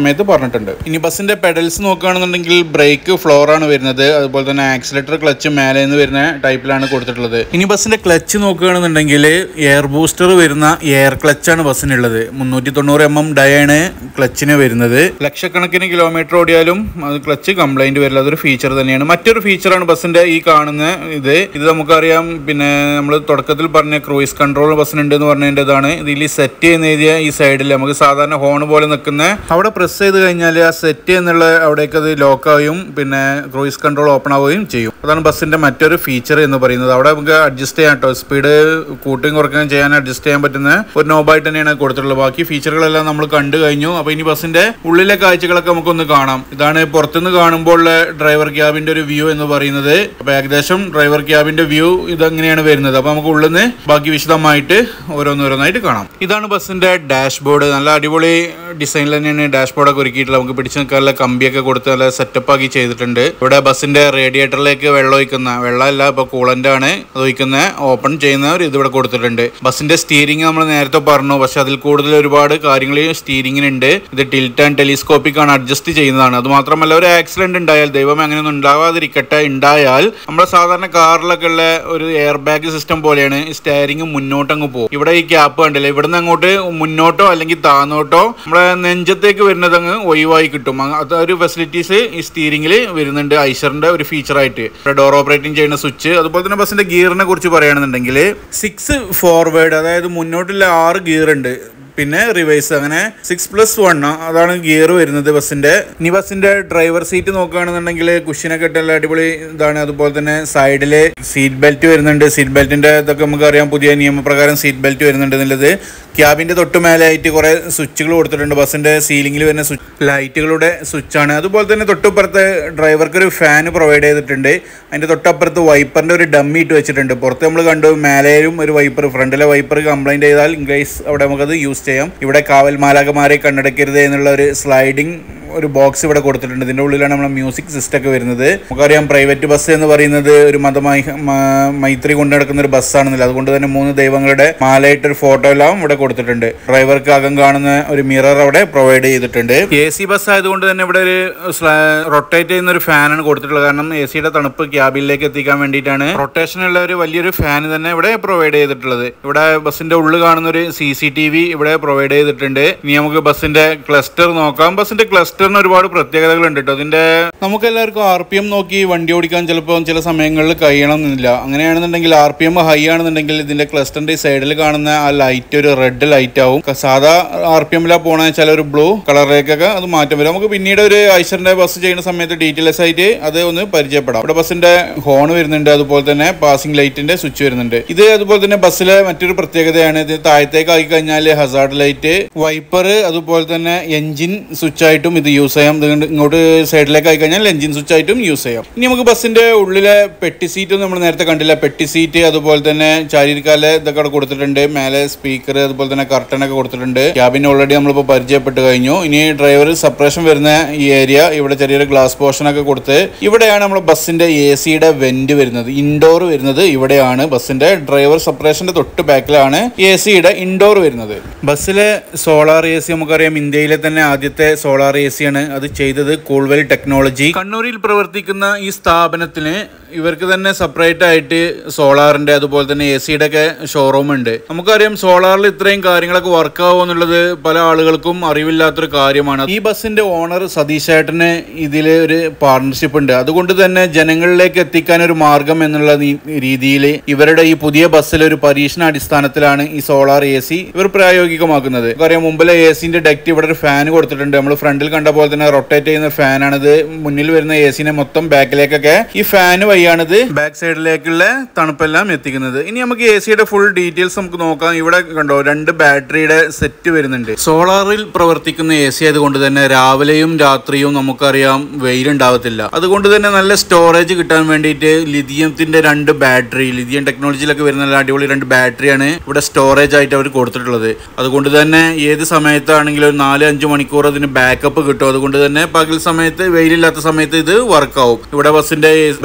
Speaker 1: സമയത്ത് പറഞ്ഞിട്ടുണ്ട് ഇനി ബസ്സിന്റെ പെഡൽസ് നോക്കുകയാണെന്നുണ്ടെങ്കിൽ ബ്രേക്ക് ഫ്ലോർ ആണ് വരുന്നത് അതുപോലെ തന്നെ ആക്സിലേറ്റർ ക്ലച്ച് മേലെ നിന്ന് വരുന്ന ടൈപ്പിലാണ് കൊടുത്തിട്ടുള്ളത് ഇനി ബസ്സിന്റെ ക്ലച്ച് നോക്കുകയാണെന്നുണ്ടെങ്കിൽ എയർ ബൂസ്റ്റർ വരുന്ന എയർ ക്ലച്ചാണ് ബസ്സിനുള്ളത് മുന്നൂറ്റി തൊണ്ണൂറ് എം എം ഡയാണ് ക്ലച്ചിന് വരുന്നത് ലക്ഷക്കണക്കിന് കിലോമീറ്റർ ഓടിയാലും അത് ക്ലച്ച് കംപ്ലൈന്റ് വരില്ല അതൊരു ഫീച്ചർ തന്നെയാണ് മറ്റൊരു ഫീച്ചറാണ് ബസ്സിന്റെ ഈ കാണുന്ന ഇത് ഇത് നമുക്കറിയാം പിന്നെ നമ്മൾ തുടക്കത്തിൽ പറഞ്ഞ ക്രൂയിസ് കൺട്രോൾ ബസ്സിനുണ്ട് എന്ന് പറഞ്ഞതിൻ്റെതാണ് ഇതിൽ സെറ്റ് ചെയ്യുന്ന ഏരിയ ഈ സൈഡിൽ നമുക്ക് സാധാരണ ഹോൺ പോലെ നിൽക്കുന്ന അവിടെ പ്രസ് ചെയ്ത് കഴിഞ്ഞാൽ ആ സെറ്റ് എന്നുള്ള അവിടേക്ക് അത് ലോക്കാവുകയും പിന്നെ ക്രൂയിസ് കൺട്രോൾ ഓപ്പൺ ആവുകയും ചെയ്യും അതാണ് ബസ്സിന്റെ മറ്റൊരു ഫീച്ചർ എന്ന് പറയുന്നത് അവിടെ നമുക്ക് അഡ്ജസ്റ്റ് ചെയ്യാൻ കേട്ടോ സ്പീഡ് കൂട്ടുകയും കുറയ്ക്കുകയും ചെയ്യാൻ അഡ്ജസ്റ്റ് ചെയ്യാൻ പറ്റുന്ന ഒരു നോബായിട്ട് തന്നെയാണ് കൊടുത്തിട്ടുള്ളത് ബാക്കി ഫീച്ചറുകളെല്ലാം നമ്മൾ കണ്ടു കഴിഞ്ഞു അപ്പോൾ ഇനി ബസ്സിന്റെ ഉള്ളിലെ കാഴ്ചകളൊക്കെ നമുക്കൊന്ന് കാണാം ഇതാണ് പുറത്തുനിന്ന് കാണുമ്പോൾ ഉള്ള ഡ്രൈവർ ക്യാബിന്റെ ഒരു വ്യൂ എന്ന് പറയുന്നത് അപ്പോൾ ഏകദേശം ഡ്രൈവർ ക്യാബിന്റെ വ്യൂ ഇതെങ്ങനെയാണ് വരുന്നത് അപ്പോൾ നമുക്ക് ഉള്ളിൽ നിന്ന് ബാക്കി വിശദമായിട്ട് ഓരോന്നോരോന്നായിട്ട് കാണാം ഇതാണ് ബസ്സിന്റെ ഡാഷ്ബോർഡ് നല്ല അടിപൊളി ഡിസൈനിൽ തന്നെയാണ് ഡാഷ്ബോർഡൊക്കെ ഒരുക്കിയിട്ടുള്ളത് നമുക്ക് പിടിച്ചു നിൽക്കാനുള്ള കമ്പിയൊക്കെ കൊടുത്ത് നല്ല സെറ്റപ്പ് ആക്കി ചെയ്തിട്ടുണ്ട് ഇവിടെ ബസ്സിന്റെ റേഡിയേറ്ററിലേക്ക് വെള്ളം ഒഴിക്കുന്ന വെള്ളമല്ല ഇപ്പോൾ കൂളന്റ് ആണ് അത് ഒഴിക്കുന്ന ഓപ്പൺ ചെയ്യുന്ന ഒരു ഇത് ഇവിടെ കൊടുത്തിട്ടുണ്ട് ബസ്സിന്റെ സ്റ്റിയറിംഗ് നമ്മൾ നേരത്തെ പറഞ്ഞു പക്ഷെ അതിൽ കൂടുതൽ ഒരുപാട് കാര്യങ്ങൾ സ്റ്റിയറിംഗിനുണ്ട് ഇത് ടിൽറ്റ് ആൻഡ് ടെലിസ്കോപ്പിക് ആണ് അഡ്ജസ്റ്റ് ചെയ്യുന്നതാണ് അത് മാത്രമല്ല ഒരു ആക്സിഡന്റ് ഉണ്ടായാൽ ദൈവം അങ്ങനെയൊന്നും ഉണ്ടാവാതിരിക്കട്ടെ ഉണ്ടായാൽ നമ്മുടെ സാധാരണ കാറിലൊക്കെ ഉള്ള ഒരു എയർ ബാഗ് സിസ്റ്റം പോലെയാണ് സ്റ്റിയറിംഗ് മുന്നോട്ട് അങ്ങ് പോകും ഇവിടെ ഈ ക്യാപ്പ് കണ്ടില്ലേ ഇവിടുന്ന് അങ്ങോട്ട് മുന്നോട്ടോ അല്ലെങ്കിൽ താന്നോട്ടോ നമ്മുടെ നെഞ്ചത്തേക്ക് വരുന്നത് അങ്ങ് ഒഴിവായി കിട്ടും അങ്ങ് അത് ഒരു ഫെസിലിറ്റീസ് ഈ സ്റ്റിയറിംഗിൽ വരുന്നുണ്ട് ഐഷറിന്റെ ഒരു ഫീച്ചറായിട്ട് ഡോർ ഓപ്പറേറ്റിംഗ് ചെയ്യുന്ന സ്വിച്ച് അതുപോലെ തന്നെ ബസ്സിന്റെ ഗിയറിനെ കുറിച്ച് പറയുകയാണെന്നുണ്ടെങ്കിൽ സിക്സ് ഫോർവേഡ് അതായത് മുന്നോട്ടുള്ള ആറ് ഗിയർ ഉണ്ട് പിന്നെ റിവേഴ്സ് അങ്ങനെ സിക്സ് പ്ലസ് വൺ അതാണ് ഗിയർ വരുന്നത് ബസ്സിന്റെ ഇനി ബസ്സിന്റെ ഡ്രൈവർ സീറ്റ് നോക്കുകയാണെന്നുണ്ടെങ്കിൽ കുഷ്യനൊക്കെ ഇട്ടുള്ള അടിപൊളി ഇതാണ് അതുപോലെ തന്നെ സൈഡില് സീറ്റ് ബെൽറ്റ് വരുന്നുണ്ട് സീറ്റ് ബെൽറ്റിന്റെ ഇതൊക്കെ നമുക്ക് അറിയാം പുതിയ നിയമപ്രകാരം സീറ്റ് ബെൽറ്റ് വരുന്നുണ്ട് എന്നുള്ളത് ക്യാബിന്റെ തൊട്ട് മേലായിട്ട് കുറെ സ്വിച്ചുകൾ കൊടുത്തിട്ടുണ്ട് ബസ്സിന്റെ സീലിംഗിൽ വരുന്ന സ്വിച്ച് ലൈറ്റുകളുടെ സ്വിച്ചാണ് അതുപോലെ തന്നെ തൊട്ടപ്പുറത്ത് ഡ്രൈവർക്ക് ഒരു ഫാൻ പ്രൊവൈഡ് ചെയ്തിട്ടുണ്ട് അതിന്റെ തൊട്ടപ്പുറത്ത് വൈപ്പറിന്റെ ഒരു ഡമ്മി ഇട്ട് വെച്ചിട്ടുണ്ട് പുറത്ത് നമ്മൾ കണ്ടു മേലെയും ഒരു വൈപ്പർ ഫ്രണ്ടിലെ വൈപ്പർ കംപ്ലൈന്റ് ചെയ്താൽ ഇംഗ്ലീഷ് അവിടെ നമുക്കത് യൂസ് ചെയ്യാം ഇവിടെ കാവൽ മാലാകമാരെ കണ്ണടക്കരുത് എന്നുള്ള ഒരു സ്ലൈഡിംഗ് ഒരു ബോക്സ് ഇവിടെ കൊടുത്തിട്ടുണ്ട് ഇതിന്റെ ഉള്ളിലാണ് നമ്മളെ മ്യൂസിക് സിസ്റ്റം ഒക്കെ വരുന്നത് നമുക്കറിയാം പ്രൈവറ്റ് ബസ് എന്ന് പറയുന്നത് ഒരു മതമായി മ- മൈത്രി കൊണ്ടു നടക്കുന്ന ഒരു ബസ്സാണെന്നില്ല അതുകൊണ്ട് തന്നെ മൂന്ന് ദൈവങ്ങളുടെ മാലയിട്ട് ഒരു ഫോട്ടോ എല്ലാം ഇവിടെ കൊടുത്തിട്ടുണ്ട് ഡ്രൈവർക്ക് അകം കാണുന്ന ഒരു മിറർ അവിടെ പ്രൊവൈഡ് ചെയ്തിട്ടുണ്ട് എ സി ബസ് ആയതുകൊണ്ട് തന്നെ ഇവിടെ ഒരു റൊട്ടേറ്റ് ചെയ്യുന്ന ഒരു ഫാനാണ് കൊടുത്തിട്ടുള്ളത് കാരണം എ സിയുടെ തണുപ്പ് ക്യാബിനിലേക്ക് എത്തിക്കാൻ വേണ്ടിയിട്ടാണ് റൊട്ടേഷനുള്ള ഒരു വലിയൊരു ഫാൻ തന്നെ ഇവിടെ പ്രൊവൈഡ് ചെയ്തിട്ടുള്ളത് ഇവിടെ ബസ്സിന്റെ ഉള്ളിൽ കാണുന്ന ഒരു സി സി ടി വി ഇവിടെ പ്രൊവൈഡ് ചെയ്തിട്ടുണ്ട് ഇനി നമുക്ക് ബസ്സിന്റെ ക്ലസ്റ്റർ നോക്കാം ബസ്സിന്റെ ക്ലസ്റ്ററിന് ഒരുപാട് പ്രത്യേകതകൾ ഉണ്ട് കേട്ടോ അതിന്റെ നമുക്ക് എല്ലാവർക്കും ആർ പി എം നോക്കി വണ്ടി ഓടിക്കാൻ ചിലപ്പോൾ ചില സമയങ്ങളിൽ കഴിയണം എന്നില്ല അങ്ങനെയാണെന്നുണ്ടെങ്കിൽ ആർ പി എം ഹൈ ആണെന്നുണ്ടെങ്കിൽ ഇതിന്റെ ക്ലസ്റ്ററിന്റെ സൈഡിൽ കാണുന്ന ആ ലൈറ്റ് ഒരു റെഡ് ലൈറ്റ് ആവും ക- സാധാ ആർ പി എമ്മിലാ പോണ ചില ഒരു ബ്ലൂ കളറിലേക്കൊക്കെ അത് മാറ്റം വരും നമുക്ക് പിന്നീട് ഒരു ഐശ്വറിന്റെ ബസ് ചെയ്യുന്ന സമയത്ത് ഡീറ്റെയിൽസ് ആയിട്ട് അത് ഒന്ന് പരിചയപ്പെടാം ഇവിടെ ബസ്സിന്റെ ഹോൺ വരുന്നുണ്ട് അതുപോലെ തന്നെ പാസിംഗ് ലൈറ്റിന്റെ സ്വിച്ച് വരുന്നുണ്ട് ഇത് അതുപോലെ തന്നെ ബസ്സിലെ മറ്റൊരു പ്രത്യേകതയാണ് ഇത് താഴത്തേക്ക് ആയി കഴിഞ്ഞാൽ ഹസാർഡ് ലൈറ്റ് വൈപ്പർ അതുപോലെ തന്നെ എഞ്ചിൻ സ്വിച്ച് ആയിട്ടും ഇത് യൂസ് ചെയ്യാം ഇത് കണ്ട് ഇങ്ങോട്ട് സൈഡിലേക്ക് ആയി കഴിഞ്ഞാൽ എഞ്ചിൻ സ്വിച്ച് ആയിട്ടും യൂസ് ചെയ്യാം ഇനി നമുക്ക് ബസ്സിന്റെ ഉള്ളിലെ പെട്ടി സീറ്റ് നമ്മൾ നേരത്തെ കണ്ടില്ല പെട്ടി സീറ്റ് അതുപോലെ തന്നെ ചാരിരിക്കാലെ ഇതൊക്കെ അവിടെ കൊടുത്തിട്ടുണ്ട് മേലെ സ്പീക്കർ അതുപോലെ തന്നെ കർട്ടൻ ഒക്കെ കൊടുത്തിട്ടുണ്ട് ക്യാബിൻ ഓൾറെഡി നമ്മളിപ്പോൾ പരിചയപ്പെട്ട് കഴിഞ്ഞു ഇനി ഡ്രൈവർ സെപ്പറേഷൻ വരുന്ന ഈ ഏരിയ ഇവിടെ ചെറിയൊരു ഗ്ലാസ് പോർഷൻ ഒക്കെ കൊടുത്ത് ഇവിടെയാണ് നമ്മുടെ ബസ്സിന്റെ എ സിയുടെ വെന്റ് വരുന്നത് ഇൻഡോർ വരുന്നത് ഇവിടെയാണ് ബസ്സിന്റെ ഡ്രൈവർ സെപ്പറേഷന്റെ തൊട്ട് ബാക്കിലാണ് എ സിയുടെ ഇൻഡോർ വരുന്നത് ബസ്സിലെ സോളാർ എ സി നമുക്കറിയാം ഇന്ത്യയിലെ തന്നെ ആദ്യത്തെ സോളാർ എ സി ആണ് അത് ചെയ്തത് കൂൾവെൽ ടെക്നോളജി കണ്ണൂരിൽ പ്രവർത്തിക്കുന്ന ഈ സ്ഥാപനത്തിന് ഇവർക്ക് തന്നെ സെപ്പറേറ്റ് ആയിട്ട് സോളാറിന്റെ അതുപോലെ തന്നെ എ സിയുടെ ഒക്കെ ഷോറൂം ഉണ്ട് നമുക്കറിയാം സോളാറിൽ ഇത്രയും കാര്യങ്ങളൊക്കെ വർക്ക് ആവുക എന്നുള്ളത് പല ആളുകൾക്കും അറിവില്ലാത്തൊരു കാര്യമാണ് ഈ ബസ്സിന്റെ ഓണർ സതീഷ് ചേട്ടന് ഇതിൽ ഒരു പാർട്ണർഷിപ്പ് ഉണ്ട് അതുകൊണ്ട് തന്നെ ജനങ്ങളിലേക്ക് എത്തിക്കാൻ ഒരു മാർഗം എന്നുള്ള രീതിയിൽ ഇവരുടെ ഈ പുതിയ ബസ്സിൽ ഒരു പരീക്ഷണ അടിസ്ഥാനത്തിലാണ് ഈ സോളാർ എ സി ഇവർ പ്രായോഗികമാക്കുന്നത് നമുക്കറിയാം മുമ്പിലെ എ സിന്റെ ഡെക്റ്റ് ഇവിടെ ഒരു ഫാൻ കൊടുത്തിട്ടുണ്ട് നമ്മൾ ഫ്രണ്ടിൽ കണ്ട പോലെ തന്നെ റൊട്ടേറ്റ് ചെയ്യുന്ന ഫാനാണിത് മുന്നിൽ വരുന്ന എ സിനെ മൊത്തം ബാക്കിലേക്കൊക്കെ ഈ ഫാൻ വഴിയാണിത് ബാക്ക് സൈഡിലേക്കുള്ള തണുപ്പെല്ലാം എത്തിക്കുന്നത് ഇനി നമുക്ക് എ സിയുടെ ഫുൾ ഡീറ്റെയിൽസ് നമുക്ക് നോക്കാം ഇവിടെ കണ്ടോ രണ്ട് ബാറ്ററിയുടെ സെറ്റ് വരുന്നുണ്ട് സോളാറിൽ പ്രവർത്തിക്കുന്ന എ സി ആയതുകൊണ്ട് തന്നെ രാവിലെയും രാത്രിയും നമുക്കറിയാം വെയിലുണ്ടാവത്തില്ല അതുകൊണ്ട് തന്നെ നല്ല സ്റ്റോറേജ് കിട്ടാൻ വേണ്ടിയിട്ട് ലിഥിയത്തിന്റെ രണ്ട് ബാറ്ററി ലിഥിയം ടെക്നോളജിയിലൊക്കെ വരുന്ന നല്ല അടിപൊളി രണ്ട് ബാറ്ററിയാണ് ഇവിടെ സ്റ്റോറേജ് ആയിട്ട് അവർ കൊടുത്തിട്ടുള്ളത് അതുകൊണ്ട് തന്നെ ഏത് സമയത്താണെങ്കിലും ഒരു നാല് അഞ്ച് മണിക്കൂർ അതിന് ബാക്കപ്പ് കിട്ടും അതുകൊണ്ട് തന്നെ പകൽ സമയത്ത് വെയിലില്ലാത്ത സമയത്ത് ഇത് വർക്കാവും ഇവിടെ ബസ്സിന്റെ ബ്ലേസർ കൊടുത്തിട്ടുണ്ട്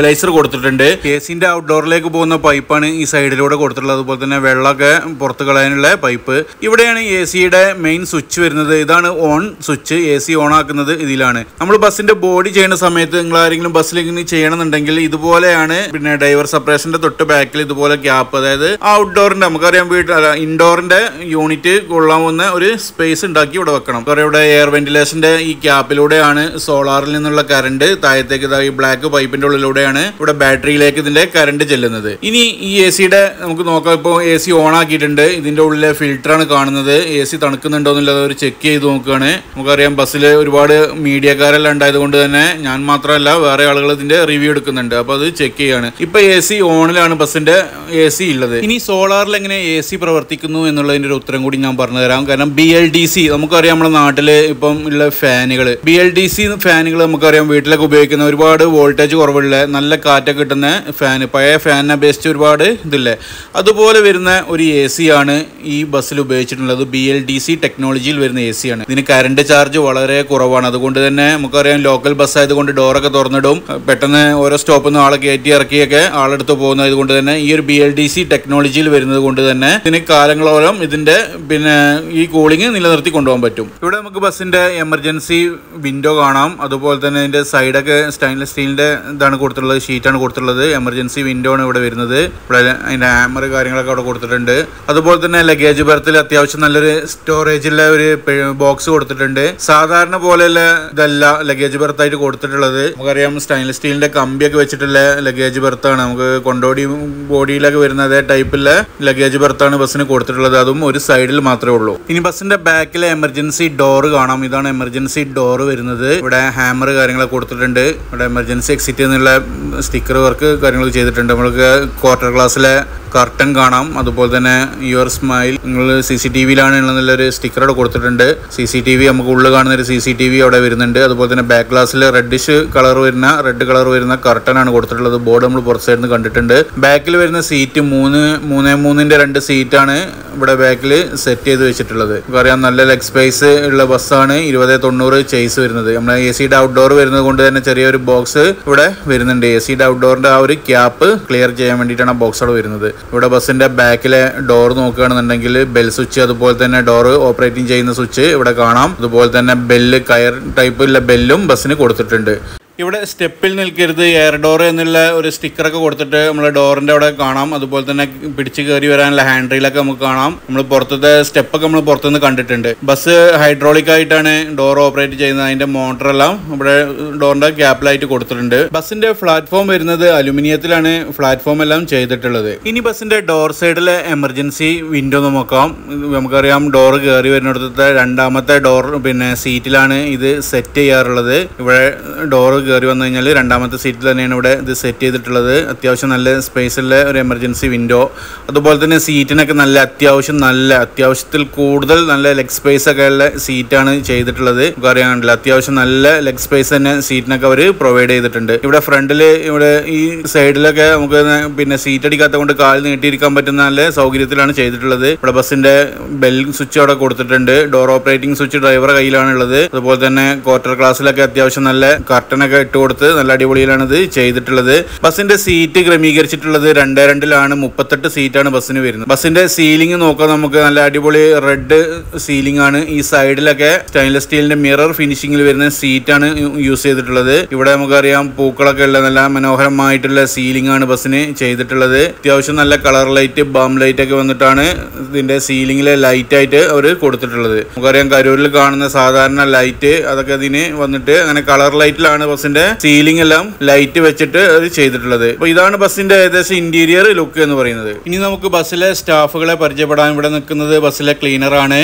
Speaker 1: കൊടുത്തിട്ടുണ്ട് എ സിന്റെ ഔട്ട്ഡോറിലേക്ക് പോകുന്ന പൈപ്പാണ് ഈ സൈഡിലൂടെ കൊടുത്തിട്ടുള്ളത് അതുപോലെ തന്നെ വെള്ളമൊക്കെ പുറത്ത് കളയാനുള്ള പൈപ്പ് ഇവിടെയാണ് എ സിയുടെ മെയിൻ സ്വിച്ച് വരുന്നത് ഇതാണ് on switch A C on ആക്കുന്നത് ഇതിലാണ് നമ്മൾ ബസ്സിന്റെ ബോഡി ചെയ്യുന്ന സമയത്ത് നിങ്ങൾ ആരെങ്കിലും ബസ്സിൽ ഇങ്ങനെ ചെയ്യണമെന്നുണ്ടെങ്കിൽ ഇതുപോലെയാണ് പിന്നെ ഡ്രൈവർ സെപ്പറേഷന്റെ തൊട്ട് ബാക്കിൽ ഇതുപോലെ ഗ്യാപ്പ് അതായത് ഔട്ട്ഡോറിന്റെ നമുക്കറിയാം വീട്ടിൽ അല്ല ഇൻഡോറിന്റെ യൂണിറ്റ് കൊള്ളാവുന്ന ഒരു സ്പേസ് ഉണ്ടാക്കി ഇവിടെ വെക്കണം പറയാം ഇവിടെ എയർ വെന്റിലേഷന്റെ ഈ ക്യാപ്പിലൂടെയാണ് സോളാറിൽ നിന്നുള്ള കറണ്ട് താഴത്തേക്ക് ഇതാ ഈ ബ്ലാക്ക് പൈപ്പിന്റെ ഉള്ളിലൂടെയാണ് ഇവിടെ ബാറ്ററിയിലേക്ക് ഇതിന്റെ കറണ്ട് ചെല്ലുന്നത് ഇനി ഈ എ സിയുടെ നമുക്ക് നോക്കാം ഇപ്പോൾ എ സി ഓൺ ആക്കിയിട്ടുണ്ട് ഇതിന്റെ ഉള്ളിലെ ഫിൽറ്ററാണ് കാണുന്നത് എ സി തണുക്കുന്നുണ്ടോ എന്നുള്ളത് അവർ ചെക്ക് ചെയ്ത് നോക്കുകയാണ് നമുക്കറിയാം ബസ്സിൽ ഒരുപാട് മീഡിയക്കാരെല്ലാം ഉണ്ടായത് കൊണ്ട് തന്നെ ഞാൻ മാത്രമല്ല വേറെ ആളുകൾ ഇതിന്റെ റിവ്യൂ എടുക്കുന്നുണ്ട് അപ്പോൾ അത് ചെക്ക് ചെയ്യാണ് ഇപ്പൊ എ സി ഓണിലാണ് ബസ്സിന്റെ എ സി ഉള്ളത് ഇനി സോളാറിൽ എങ്ങനെ എ സി പ്രവർത്തിക്കുന്നു എന്നുള്ളതിന്റെ ഒരു ഉത്തരം കൂടി ഞാൻ പറഞ്ഞു തരാം കാരണം ബി എൽ ഡി സി നമുക്കറിയാം നമ്മുടെ നാട്ടില് ഇപ്പം ഉള്ള ഫാനുകൾ ബി എൽ ഡി സി ഫാനുകൾ നമുക്കറിയാം വീട്ടിലൊക്കെ ഉപയോഗിക്കുന്ന ഒരുപാട് വോൾട്ടേജ് കുറവുള്ള നല്ല കാറ്റൊക്കെ കിട്ടുന്ന ഫാൻ പഴയ ഫാനിനെ അപേക്ഷിച്ച് ഒരുപാട് ഇതില്ലേ അതുപോലെ വരുന്ന ഒരു എ സി ആണ് ഈ ബസ്സിൽ ഉപയോഗിച്ചിട്ടുള്ളത് ബി എൽ ഡി സി ടെക്നോളജിയിൽ വരുന്ന എ സി ആണ് ഇതിന് കറണ്ട് ചാർജ് വളരെ കുറവാണ് അതുകൊണ്ട് തന്നെ നമുക്കറിയാം ലോക്കൽ ബസ് ആയതുകൊണ്ട് ഡോറൊക്കെ തുറന്നിടും പെട്ടെന്ന് ഓരോ സ്റ്റോപ്പിൽ നിന്ന് ആളെ കയറ്റി ഇറക്കിയൊക്കെ ആളെടുത്ത് പോകുന്നത് കൊണ്ട് തന്നെ ഈ ഒരു ബി എൽ ഡി സി ടെക്നോളജിയിൽ വരുന്നത് കൊണ്ട് തന്നെ ഇതിന് കാലങ്ങളോളം ഇതിന്റെ പിന്നെ ഈ കൂളിംഗ് നിലനിർത്തി കൊണ്ടുപോകാൻ പറ്റും ഇവിടെ നമുക്ക് ബസ്സിന്റെ എമർജൻസി വിൻഡോ കാണാം അതുപോലെ തന്നെ ഇതിന്റെ സൈഡൊക്കെ സ്റ്റൈൻലെസ് സ്റ്റീലിന്റെ ഇതാണ് കൊടുത്തിട്ടുള്ളത് ഷീറ്റാണ് കൊടുത്തിട്ടുള്ളത് എമർജൻസി വിൻഡോ ആണ് ഇവിടെ വരുന്നത് ഇവിടെ അതിന്റെ ഹാമർ കാര്യങ്ങളൊക്കെ അവിടെ കൊടുത്തിട്ടുണ്ട് അതുപോലെ തന്നെ ലഗേജ് ബർത്തിൽ അത്യാവശ്യം നല്ലൊരു സ്റ്റോറേജിലെ ഒരു ബോക്സ് കൊടുത്തിട്ടുണ്ട് സാധാരണ പോലെയുള്ള ഇതല്ല ലഗേജ് ബർത്ത് ആയിട്ട് കൊടുത്തിട്ടുള്ളത് നമുക്കറിയാം സ്റ്റൈൻലെസ് സ്റ്റീലിന്റെ കമ്പിയൊക്കെ വെച്ചിട്ടുള്ള ലഗേജ് ബർത്താണ് നമുക്ക് കൊണ്ടോടി ബോഡിയിലൊക്കെ വരുന്ന അതേ ടൈപ്പിലെ ലഗേജ് ബർത്താണ് ബസ്സിന് കൊടുത്തിട്ടുള്ളത് അതും ഒരു സൈഡിൽ മാത്രമേ ഉള്ളൂ ഇനി ബസ്സിന്റെ ബാക്കിലെ എമർജൻസി ഡോർ കാണാം ഇതാണ് എമർജൻസി ഡോർ വരുന്നത് ഇവിടെ ഹാമർ കാര്യങ്ങളൊക്കെ കൊടുത്തിട്ടുണ്ട് ഇവിടെ എമർജൻസി എക്സിറ്റ് എന്നുള്ള സ്റ്റിക്കർ വർക്ക് കാര്യങ്ങളൊക്കെ ചെയ്തിട്ടുണ്ട് നമ്മൾക്ക് ക്വാർട്ടർ ക്ലാസ്സിലെ കർട്ടൻ കാണാം അതുപോലെ തന്നെ യുവർ സ്മൈൽ നിങ്ങൾ സി സി ടി വിയിലാണ് എന്നുള്ളൊരു സ്റ്റിക്കർ അവിടെ കൊടുത്തിട്ടുണ്ട് സി സി ടി വി നമുക്ക് ഉള്ളിൽ കാണുന്ന ഒരു സി സി ടി വി അവിടെ വരുന്നുണ്ട് അതുപോലെ തന്നെ ബാക്ക് ഗ്ലാസ്സിൽ റെഡിഷ് കളർ വരുന്ന റെഡ് കളർ വരുന്ന കർട്ടൻ ആണ് കൊടുത്തിട്ടുള്ളത് ബോർഡ് നമ്മൾ പുറത്ത് സൈഡിൽ നിന്ന് കണ്ടിട്ടുണ്ട് ബാക്കിൽ വരുന്ന സീറ്റ് മൂന്ന് മൂന്നേ മൂന്നിന്റെ രണ്ട് സീറ്റാണ് ഇവിടെ ബാക്കിൽ സെറ്റ് ചെയ്ത് വെച്ചിട്ടുള്ളത് നമുക്കറിയാം നല്ല ലെഗ് സ്പേസ് ഉള്ള ബസ്സാണ് ഇരുപത് തൊണ്ണൂറ് ചേസ് വരുന്നത് നമ്മുടെ എ സിയുടെ ഔട്ട്ഡോർ വരുന്നത് കൊണ്ട് തന്നെ ചെറിയൊരു ബോക്സ് ഇവിടെ വരുന്നുണ്ട് എ സിയുടെ ഔട്ട്ഡോറിന്റെ ആ ഒരു ക്യാപ്പ് ക്ലിയർ ചെയ്യാൻ വേണ്ടിയിട്ടാണ് ആ ബോക്സ് അവിടെ വരുന്നത് ഇവിടെ ബസ്സിന്റെ ബാക്കിലെ ഡോർ നോക്കുകയാണെന്നുണ്ടെങ്കിൽ ബെൽ സ്വിച്ച് അതുപോലെ തന്നെ ഡോർ ഓപ്പറേറ്റിംഗ് ചെയ്യുന്ന സ്വിച്ച് ഇവിടെ കാണാം അതുപോലെ തന്നെ ബെല്ല് കയർ ടൈപ്പുള്ള ബെല്ലും ബസ്സിന് കൊടുത്തിട്ടുണ്ട് ഇവിടെ സ്റ്റെപ്പിൽ നിൽക്കരുത് എയർ ഡോർ എന്നുള്ള ഒരു സ്റ്റിക്കറൊക്കെ കൊടുത്തിട്ട് നമ്മൾ ഡോറിൻ്റെ അവിടെ കാണാം അതുപോലെ തന്നെ പിടിച്ച് കയറി വരാനുള്ള ഹാൻഡ് റീലൊക്കെ നമുക്ക് കാണാം നമ്മൾ പുറത്തത്തെ സ്റ്റെപ്പൊക്കെ നമ്മൾ പുറത്തുനിന്ന് കണ്ടിട്ടുണ്ട് ബസ് ഹൈഡ്രോളിക് ആയിട്ടാണ് ഡോർ ഓപ്പറേറ്റ് ചെയ്യുന്നത് അതിന്റെ മോട്ടറെല്ലാം ഇവിടെ ഡോറിന്റെ ക്യാപ്പിലായിട്ട് കൊടുത്തിട്ടുണ്ട് ബസ്സിന്റെ പ്ലാറ്റ്ഫോം വരുന്നത് അലുമിനിയത്തിലാണ് പ്ലാറ്റ്ഫോം എല്ലാം ചെയ്തിട്ടുള്ളത് ഇനി ബസ്സിന്റെ ഡോർ സൈഡിലെ എമർജൻസി വിൻഡോ നോക്കാം ഇത് നമുക്കറിയാം ഡോർ കയറി വരുന്നിടത്തെ രണ്ടാമത്തെ ഡോർ പിന്നെ സീറ്റിലാണ് ഇത് സെറ്റ് ചെയ്യാറുള്ളത് ഇവിടെ ഡോർ കയറി വന്നു കഴിഞ്ഞാൽ രണ്ടാമത്തെ സീറ്റിൽ തന്നെയാണ് ഇവിടെ ഇത് സെറ്റ് ചെയ്തിട്ടുള്ളത് അത്യാവശ്യം നല്ല സ്പേസുള്ള ഒരു എമർജൻസി വിൻഡോ അതുപോലെ തന്നെ സീറ്റിനൊക്കെ നല്ല അത്യാവശ്യം നല്ല അത്യാവശ്യത്തിൽ കൂടുതൽ നല്ല ലെഗ് സ്പേസ് ഒക്കെ ഉള്ള സീറ്റാണ് ചെയ്തിട്ടുള്ളത് നമുക്ക് അറിയാണ്ടല്ലോ അത്യാവശ്യം നല്ല ലെഗ് സ്പേസ് തന്നെ സീറ്റിനൊക്കെ അവർ പ്രൊവൈഡ് ചെയ്തിട്ടുണ്ട് ഇവിടെ ഫ്രണ്ടിൽ ഇവിടെ ഈ സൈഡിലൊക്കെ നമുക്ക് പിന്നെ സീറ്റ് അടിക്കാത്ത കൊണ്ട് കാൽ നീട്ടിയിരിക്കാൻ പറ്റുന്ന നല്ല സൗകര്യത്തിലാണ് ചെയ്തിട്ടുള്ളത് ഇവിടെ ബസ്സിന്റെ ബെൽ സ്വിച്ച് അവിടെ കൊടുത്തിട്ടുണ്ട് ഡോർ ഓപ്പറേറ്റിംഗ് സ്വിച്ച് ഡ്രൈവറുടെ കയ്യിലാണ് ഉള്ളത് അതുപോലെ തന്നെ ക്വാർട്ടർ ക്ലാസ്സിലൊക്കെ അത്യാവശ്യം നല്ല കർട്ടനൊക്കെ ഇട്ട് കൊടുത്ത് നല്ല അടിപൊളിയിലാണ് ഇത് ചെയ്തിട്ടുള്ളത് ബസ്സിന്റെ സീറ്റ് ക്രമീകരിച്ചിട്ടുള്ളത് രണ്ടേ രണ്ടിലാണ് മുപ്പത്തെട്ട് സീറ്റാണ് ബസ്സിന് വരുന്നത് ബസ്സിന്റെ സീലിംഗ് നോക്കാം നമുക്ക് നല്ല അടിപൊളി റെഡ് സീലിംഗ് ആണ് ഈ സൈഡിലൊക്കെ സ്റ്റെയിൻലെസ് സ്റ്റീലിന്റെ മിറർ ഫിനിഷിംഗിൽ വരുന്ന സീറ്റാണ് യൂസ് ചെയ്തിട്ടുള്ളത് ഇവിടെ നമുക്കറിയാം പൂക്കളൊക്കെ ഉള്ള നല്ല മനോഹരമായിട്ടുള്ള സീലിംഗ് ആണ് ബസ്സിന് ചെയ്തിട്ടുള്ളത് അത്യാവശ്യം നല്ല കളർ ലൈറ്റ് ബാം ലൈറ്റ് ഒക്കെ വന്നിട്ടാണ് ഇതിന്റെ സീലിംഗിലെ ലൈറ്റ് ആയിട്ട് അവർ കൊടുത്തിട്ടുള്ളത് നമുക്കറിയാം കരൂരിൽ കാണുന്ന സാധാരണ ലൈറ്റ് അതൊക്കെ ഇതിന് വന്നിട്ട് അങ്ങനെ കളർ ലൈറ്റിലാണ് ബസ്സിന്റെ സീലിംഗ് എല്ലാം ലൈറ്റ് വെച്ചിട്ട് അത് ചെയ്തിട്ടുള്ളത് അപ്പൊ ഇതാണ് ബസ്സിന്റെ ഏകദേശം ഇന്റീരിയർ ലുക്ക് എന്ന് പറയുന്നത് ഇനി നമുക്ക് ബസ്സിലെ സ്റ്റാഫുകളെ പരിചയപ്പെടാൻ ഇവിടെ നിൽക്കുന്നത് ബസ്സിലെ ക്ലീനർ ആണ്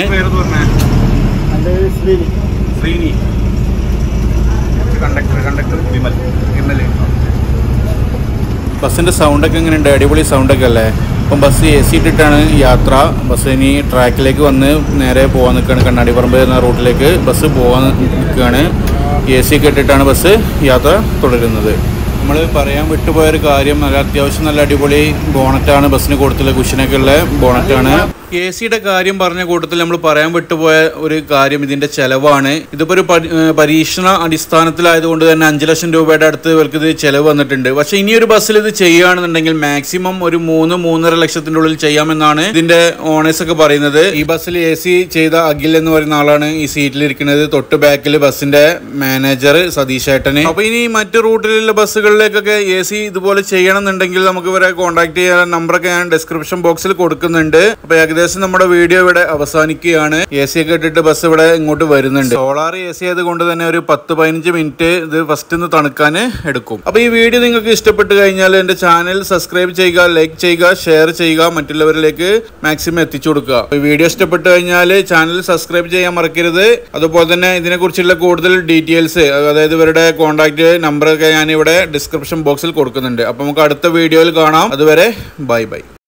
Speaker 1: ശ്രീനി കണ്ടക്ടർ കണ്ടക്ടർ വിമൽ വിമൽ ബസ്സിന്റെ സൗണ്ടൊക്കെ എങ്ങനെയുണ്ട് അടിപൊളി സൗണ്ടൊക്കെ അല്ലേ അപ്പം ബസ് എ സി ഇട്ടിട്ടാണ് യാത്ര ബസ് ഇനി ട്രാക്കിലേക്ക് വന്ന് നേരെ പോകാൻ നിൽക്കുകയാണ് കണ്ണാടിപ്പറമ്പ് എന്ന റൂട്ടിലേക്ക് ബസ് പോകാൻ നിൽക്കുകയാണ് എ സി ഒക്കെ ഇട്ടിട്ടാണ് ബസ് യാത്ര തുടരുന്നത് നമ്മൾ പറയാൻ വിട്ടുപോയ ഒരു കാര്യം നല്ല അത്യാവശ്യം നല്ല അടിപൊളി ബോണറ്റാണ് ബസ്സിന് കൊടുത്തുള്ള കുഷനൊക്കെ ഉള്ള ബോണറ്റാണ് എ സിയുടെ കാര്യം പറഞ്ഞ കൂട്ടത്തിൽ നമ്മൾ പറയാൻ വിട്ടുപോയ ഒരു കാര്യം ഇതിന്റെ ചെലവാണ് ഇതിപ്പോ ഒരു പരി- ഏർ പരീക്ഷണ അടിസ്ഥാനത്തിലായതുകൊണ്ട് തന്നെ അഞ്ച് ലക്ഷം രൂപയുടെ അടുത്ത് ഇവർക്ക് ഇത് ചെലവ് വന്നിട്ടുണ്ട് പക്ഷെ ഇനി ഒരു ബസ്സിൽ ഇത് ചെയ്യുകയാണെന്നുണ്ടെങ്കിൽ മാക്സിമം ഒരു മൂന്ന് മൂന്നര ലക്ഷത്തിന്റെ ഉള്ളിൽ ചെയ്യാമെന്നാണ് ഇതിന്റെ ഓണേഴ്സ് ഒക്കെ പറയുന്നത് ഈ ബസ്സിൽ എ സി ചെയ്ത അഖിൽ എന്ന് പറയുന്ന ആളാണ് ഈ സീറ്റിൽ ഇരിക്കുന്നത് തൊട്ട് ബാക്കിൽ ബസ്സിന്റെ മാനേജർ സതീഷ് ഏട്ടന് അപ്പൊ ഇനി മറ്റു റൂട്ടിലുള്ള ബസ്സുകളിലേക്കൊക്കെ എ സി ഇതുപോലെ ചെയ്യണമെന്നുണ്ടെങ്കിൽ നമുക്ക് ഇവരെ കോൺടാക്ട് ചെയ്യാൻ നമ്പറൊക്കെ ഞാൻ ഡിസ്ക്രിപ്ഷൻ ബോക്സിൽ കൊടുക്കുന്നുണ്ട് അപ്പൊ ഏകദേശം നമ്മുടെ വീഡിയോ ഇവിടെ അവസാനിക്കുകയാണ് എ സി ഒക്കെ ഇട്ടിട്ട് ബസ് ഇവിടെ ഇങ്ങോട്ട് വരുന്നുണ്ട് സോളാർ എ സി ആയതുകൊണ്ട് തന്നെ ഒരു പത്ത് പതിനഞ്ച് മിനിറ്റ് ഇത് ഫസ്റ്റ് ഒന്ന് തണുക്കാൻ എടുക്കും അപ്പൊ ഈ വീഡിയോ നിങ്ങൾക്ക് ഇഷ്ടപ്പെട്ട് കഴിഞ്ഞാൽ എന്റെ ചാനൽ സബ്സ്ക്രൈബ് ചെയ്യുക ലൈക്ക് ചെയ്യുക ഷെയർ ചെയ്യുക മറ്റുള്ളവരിലേക്ക് മാക്സിമം എത്തിച്ചു കൊടുക്കുക അപ്പൊ ഈ വീഡിയോ ഇഷ്ടപ്പെട്ട് കഴിഞ്ഞാൽ ചാനൽ സബ്സ്ക്രൈബ് ചെയ്യാൻ മറക്കരുത് അതുപോലെ തന്നെ ഇതിനെക്കുറിച്ചുള്ള കൂടുതൽ ഡീറ്റെയിൽസ് അതായത് ഇവരുടെ കോൺടാക്ട് നമ്പറൊക്കെ ഞാൻ ഇവിടെ ഡിസ്ക്രിപ്ഷൻ ബോക്സിൽ കൊടുക്കുന്നുണ്ട് അപ്പൊ നമുക്ക് അടുത്ത വീഡിയോയിൽ കാണാം അതുവരെ ബൈ ബൈ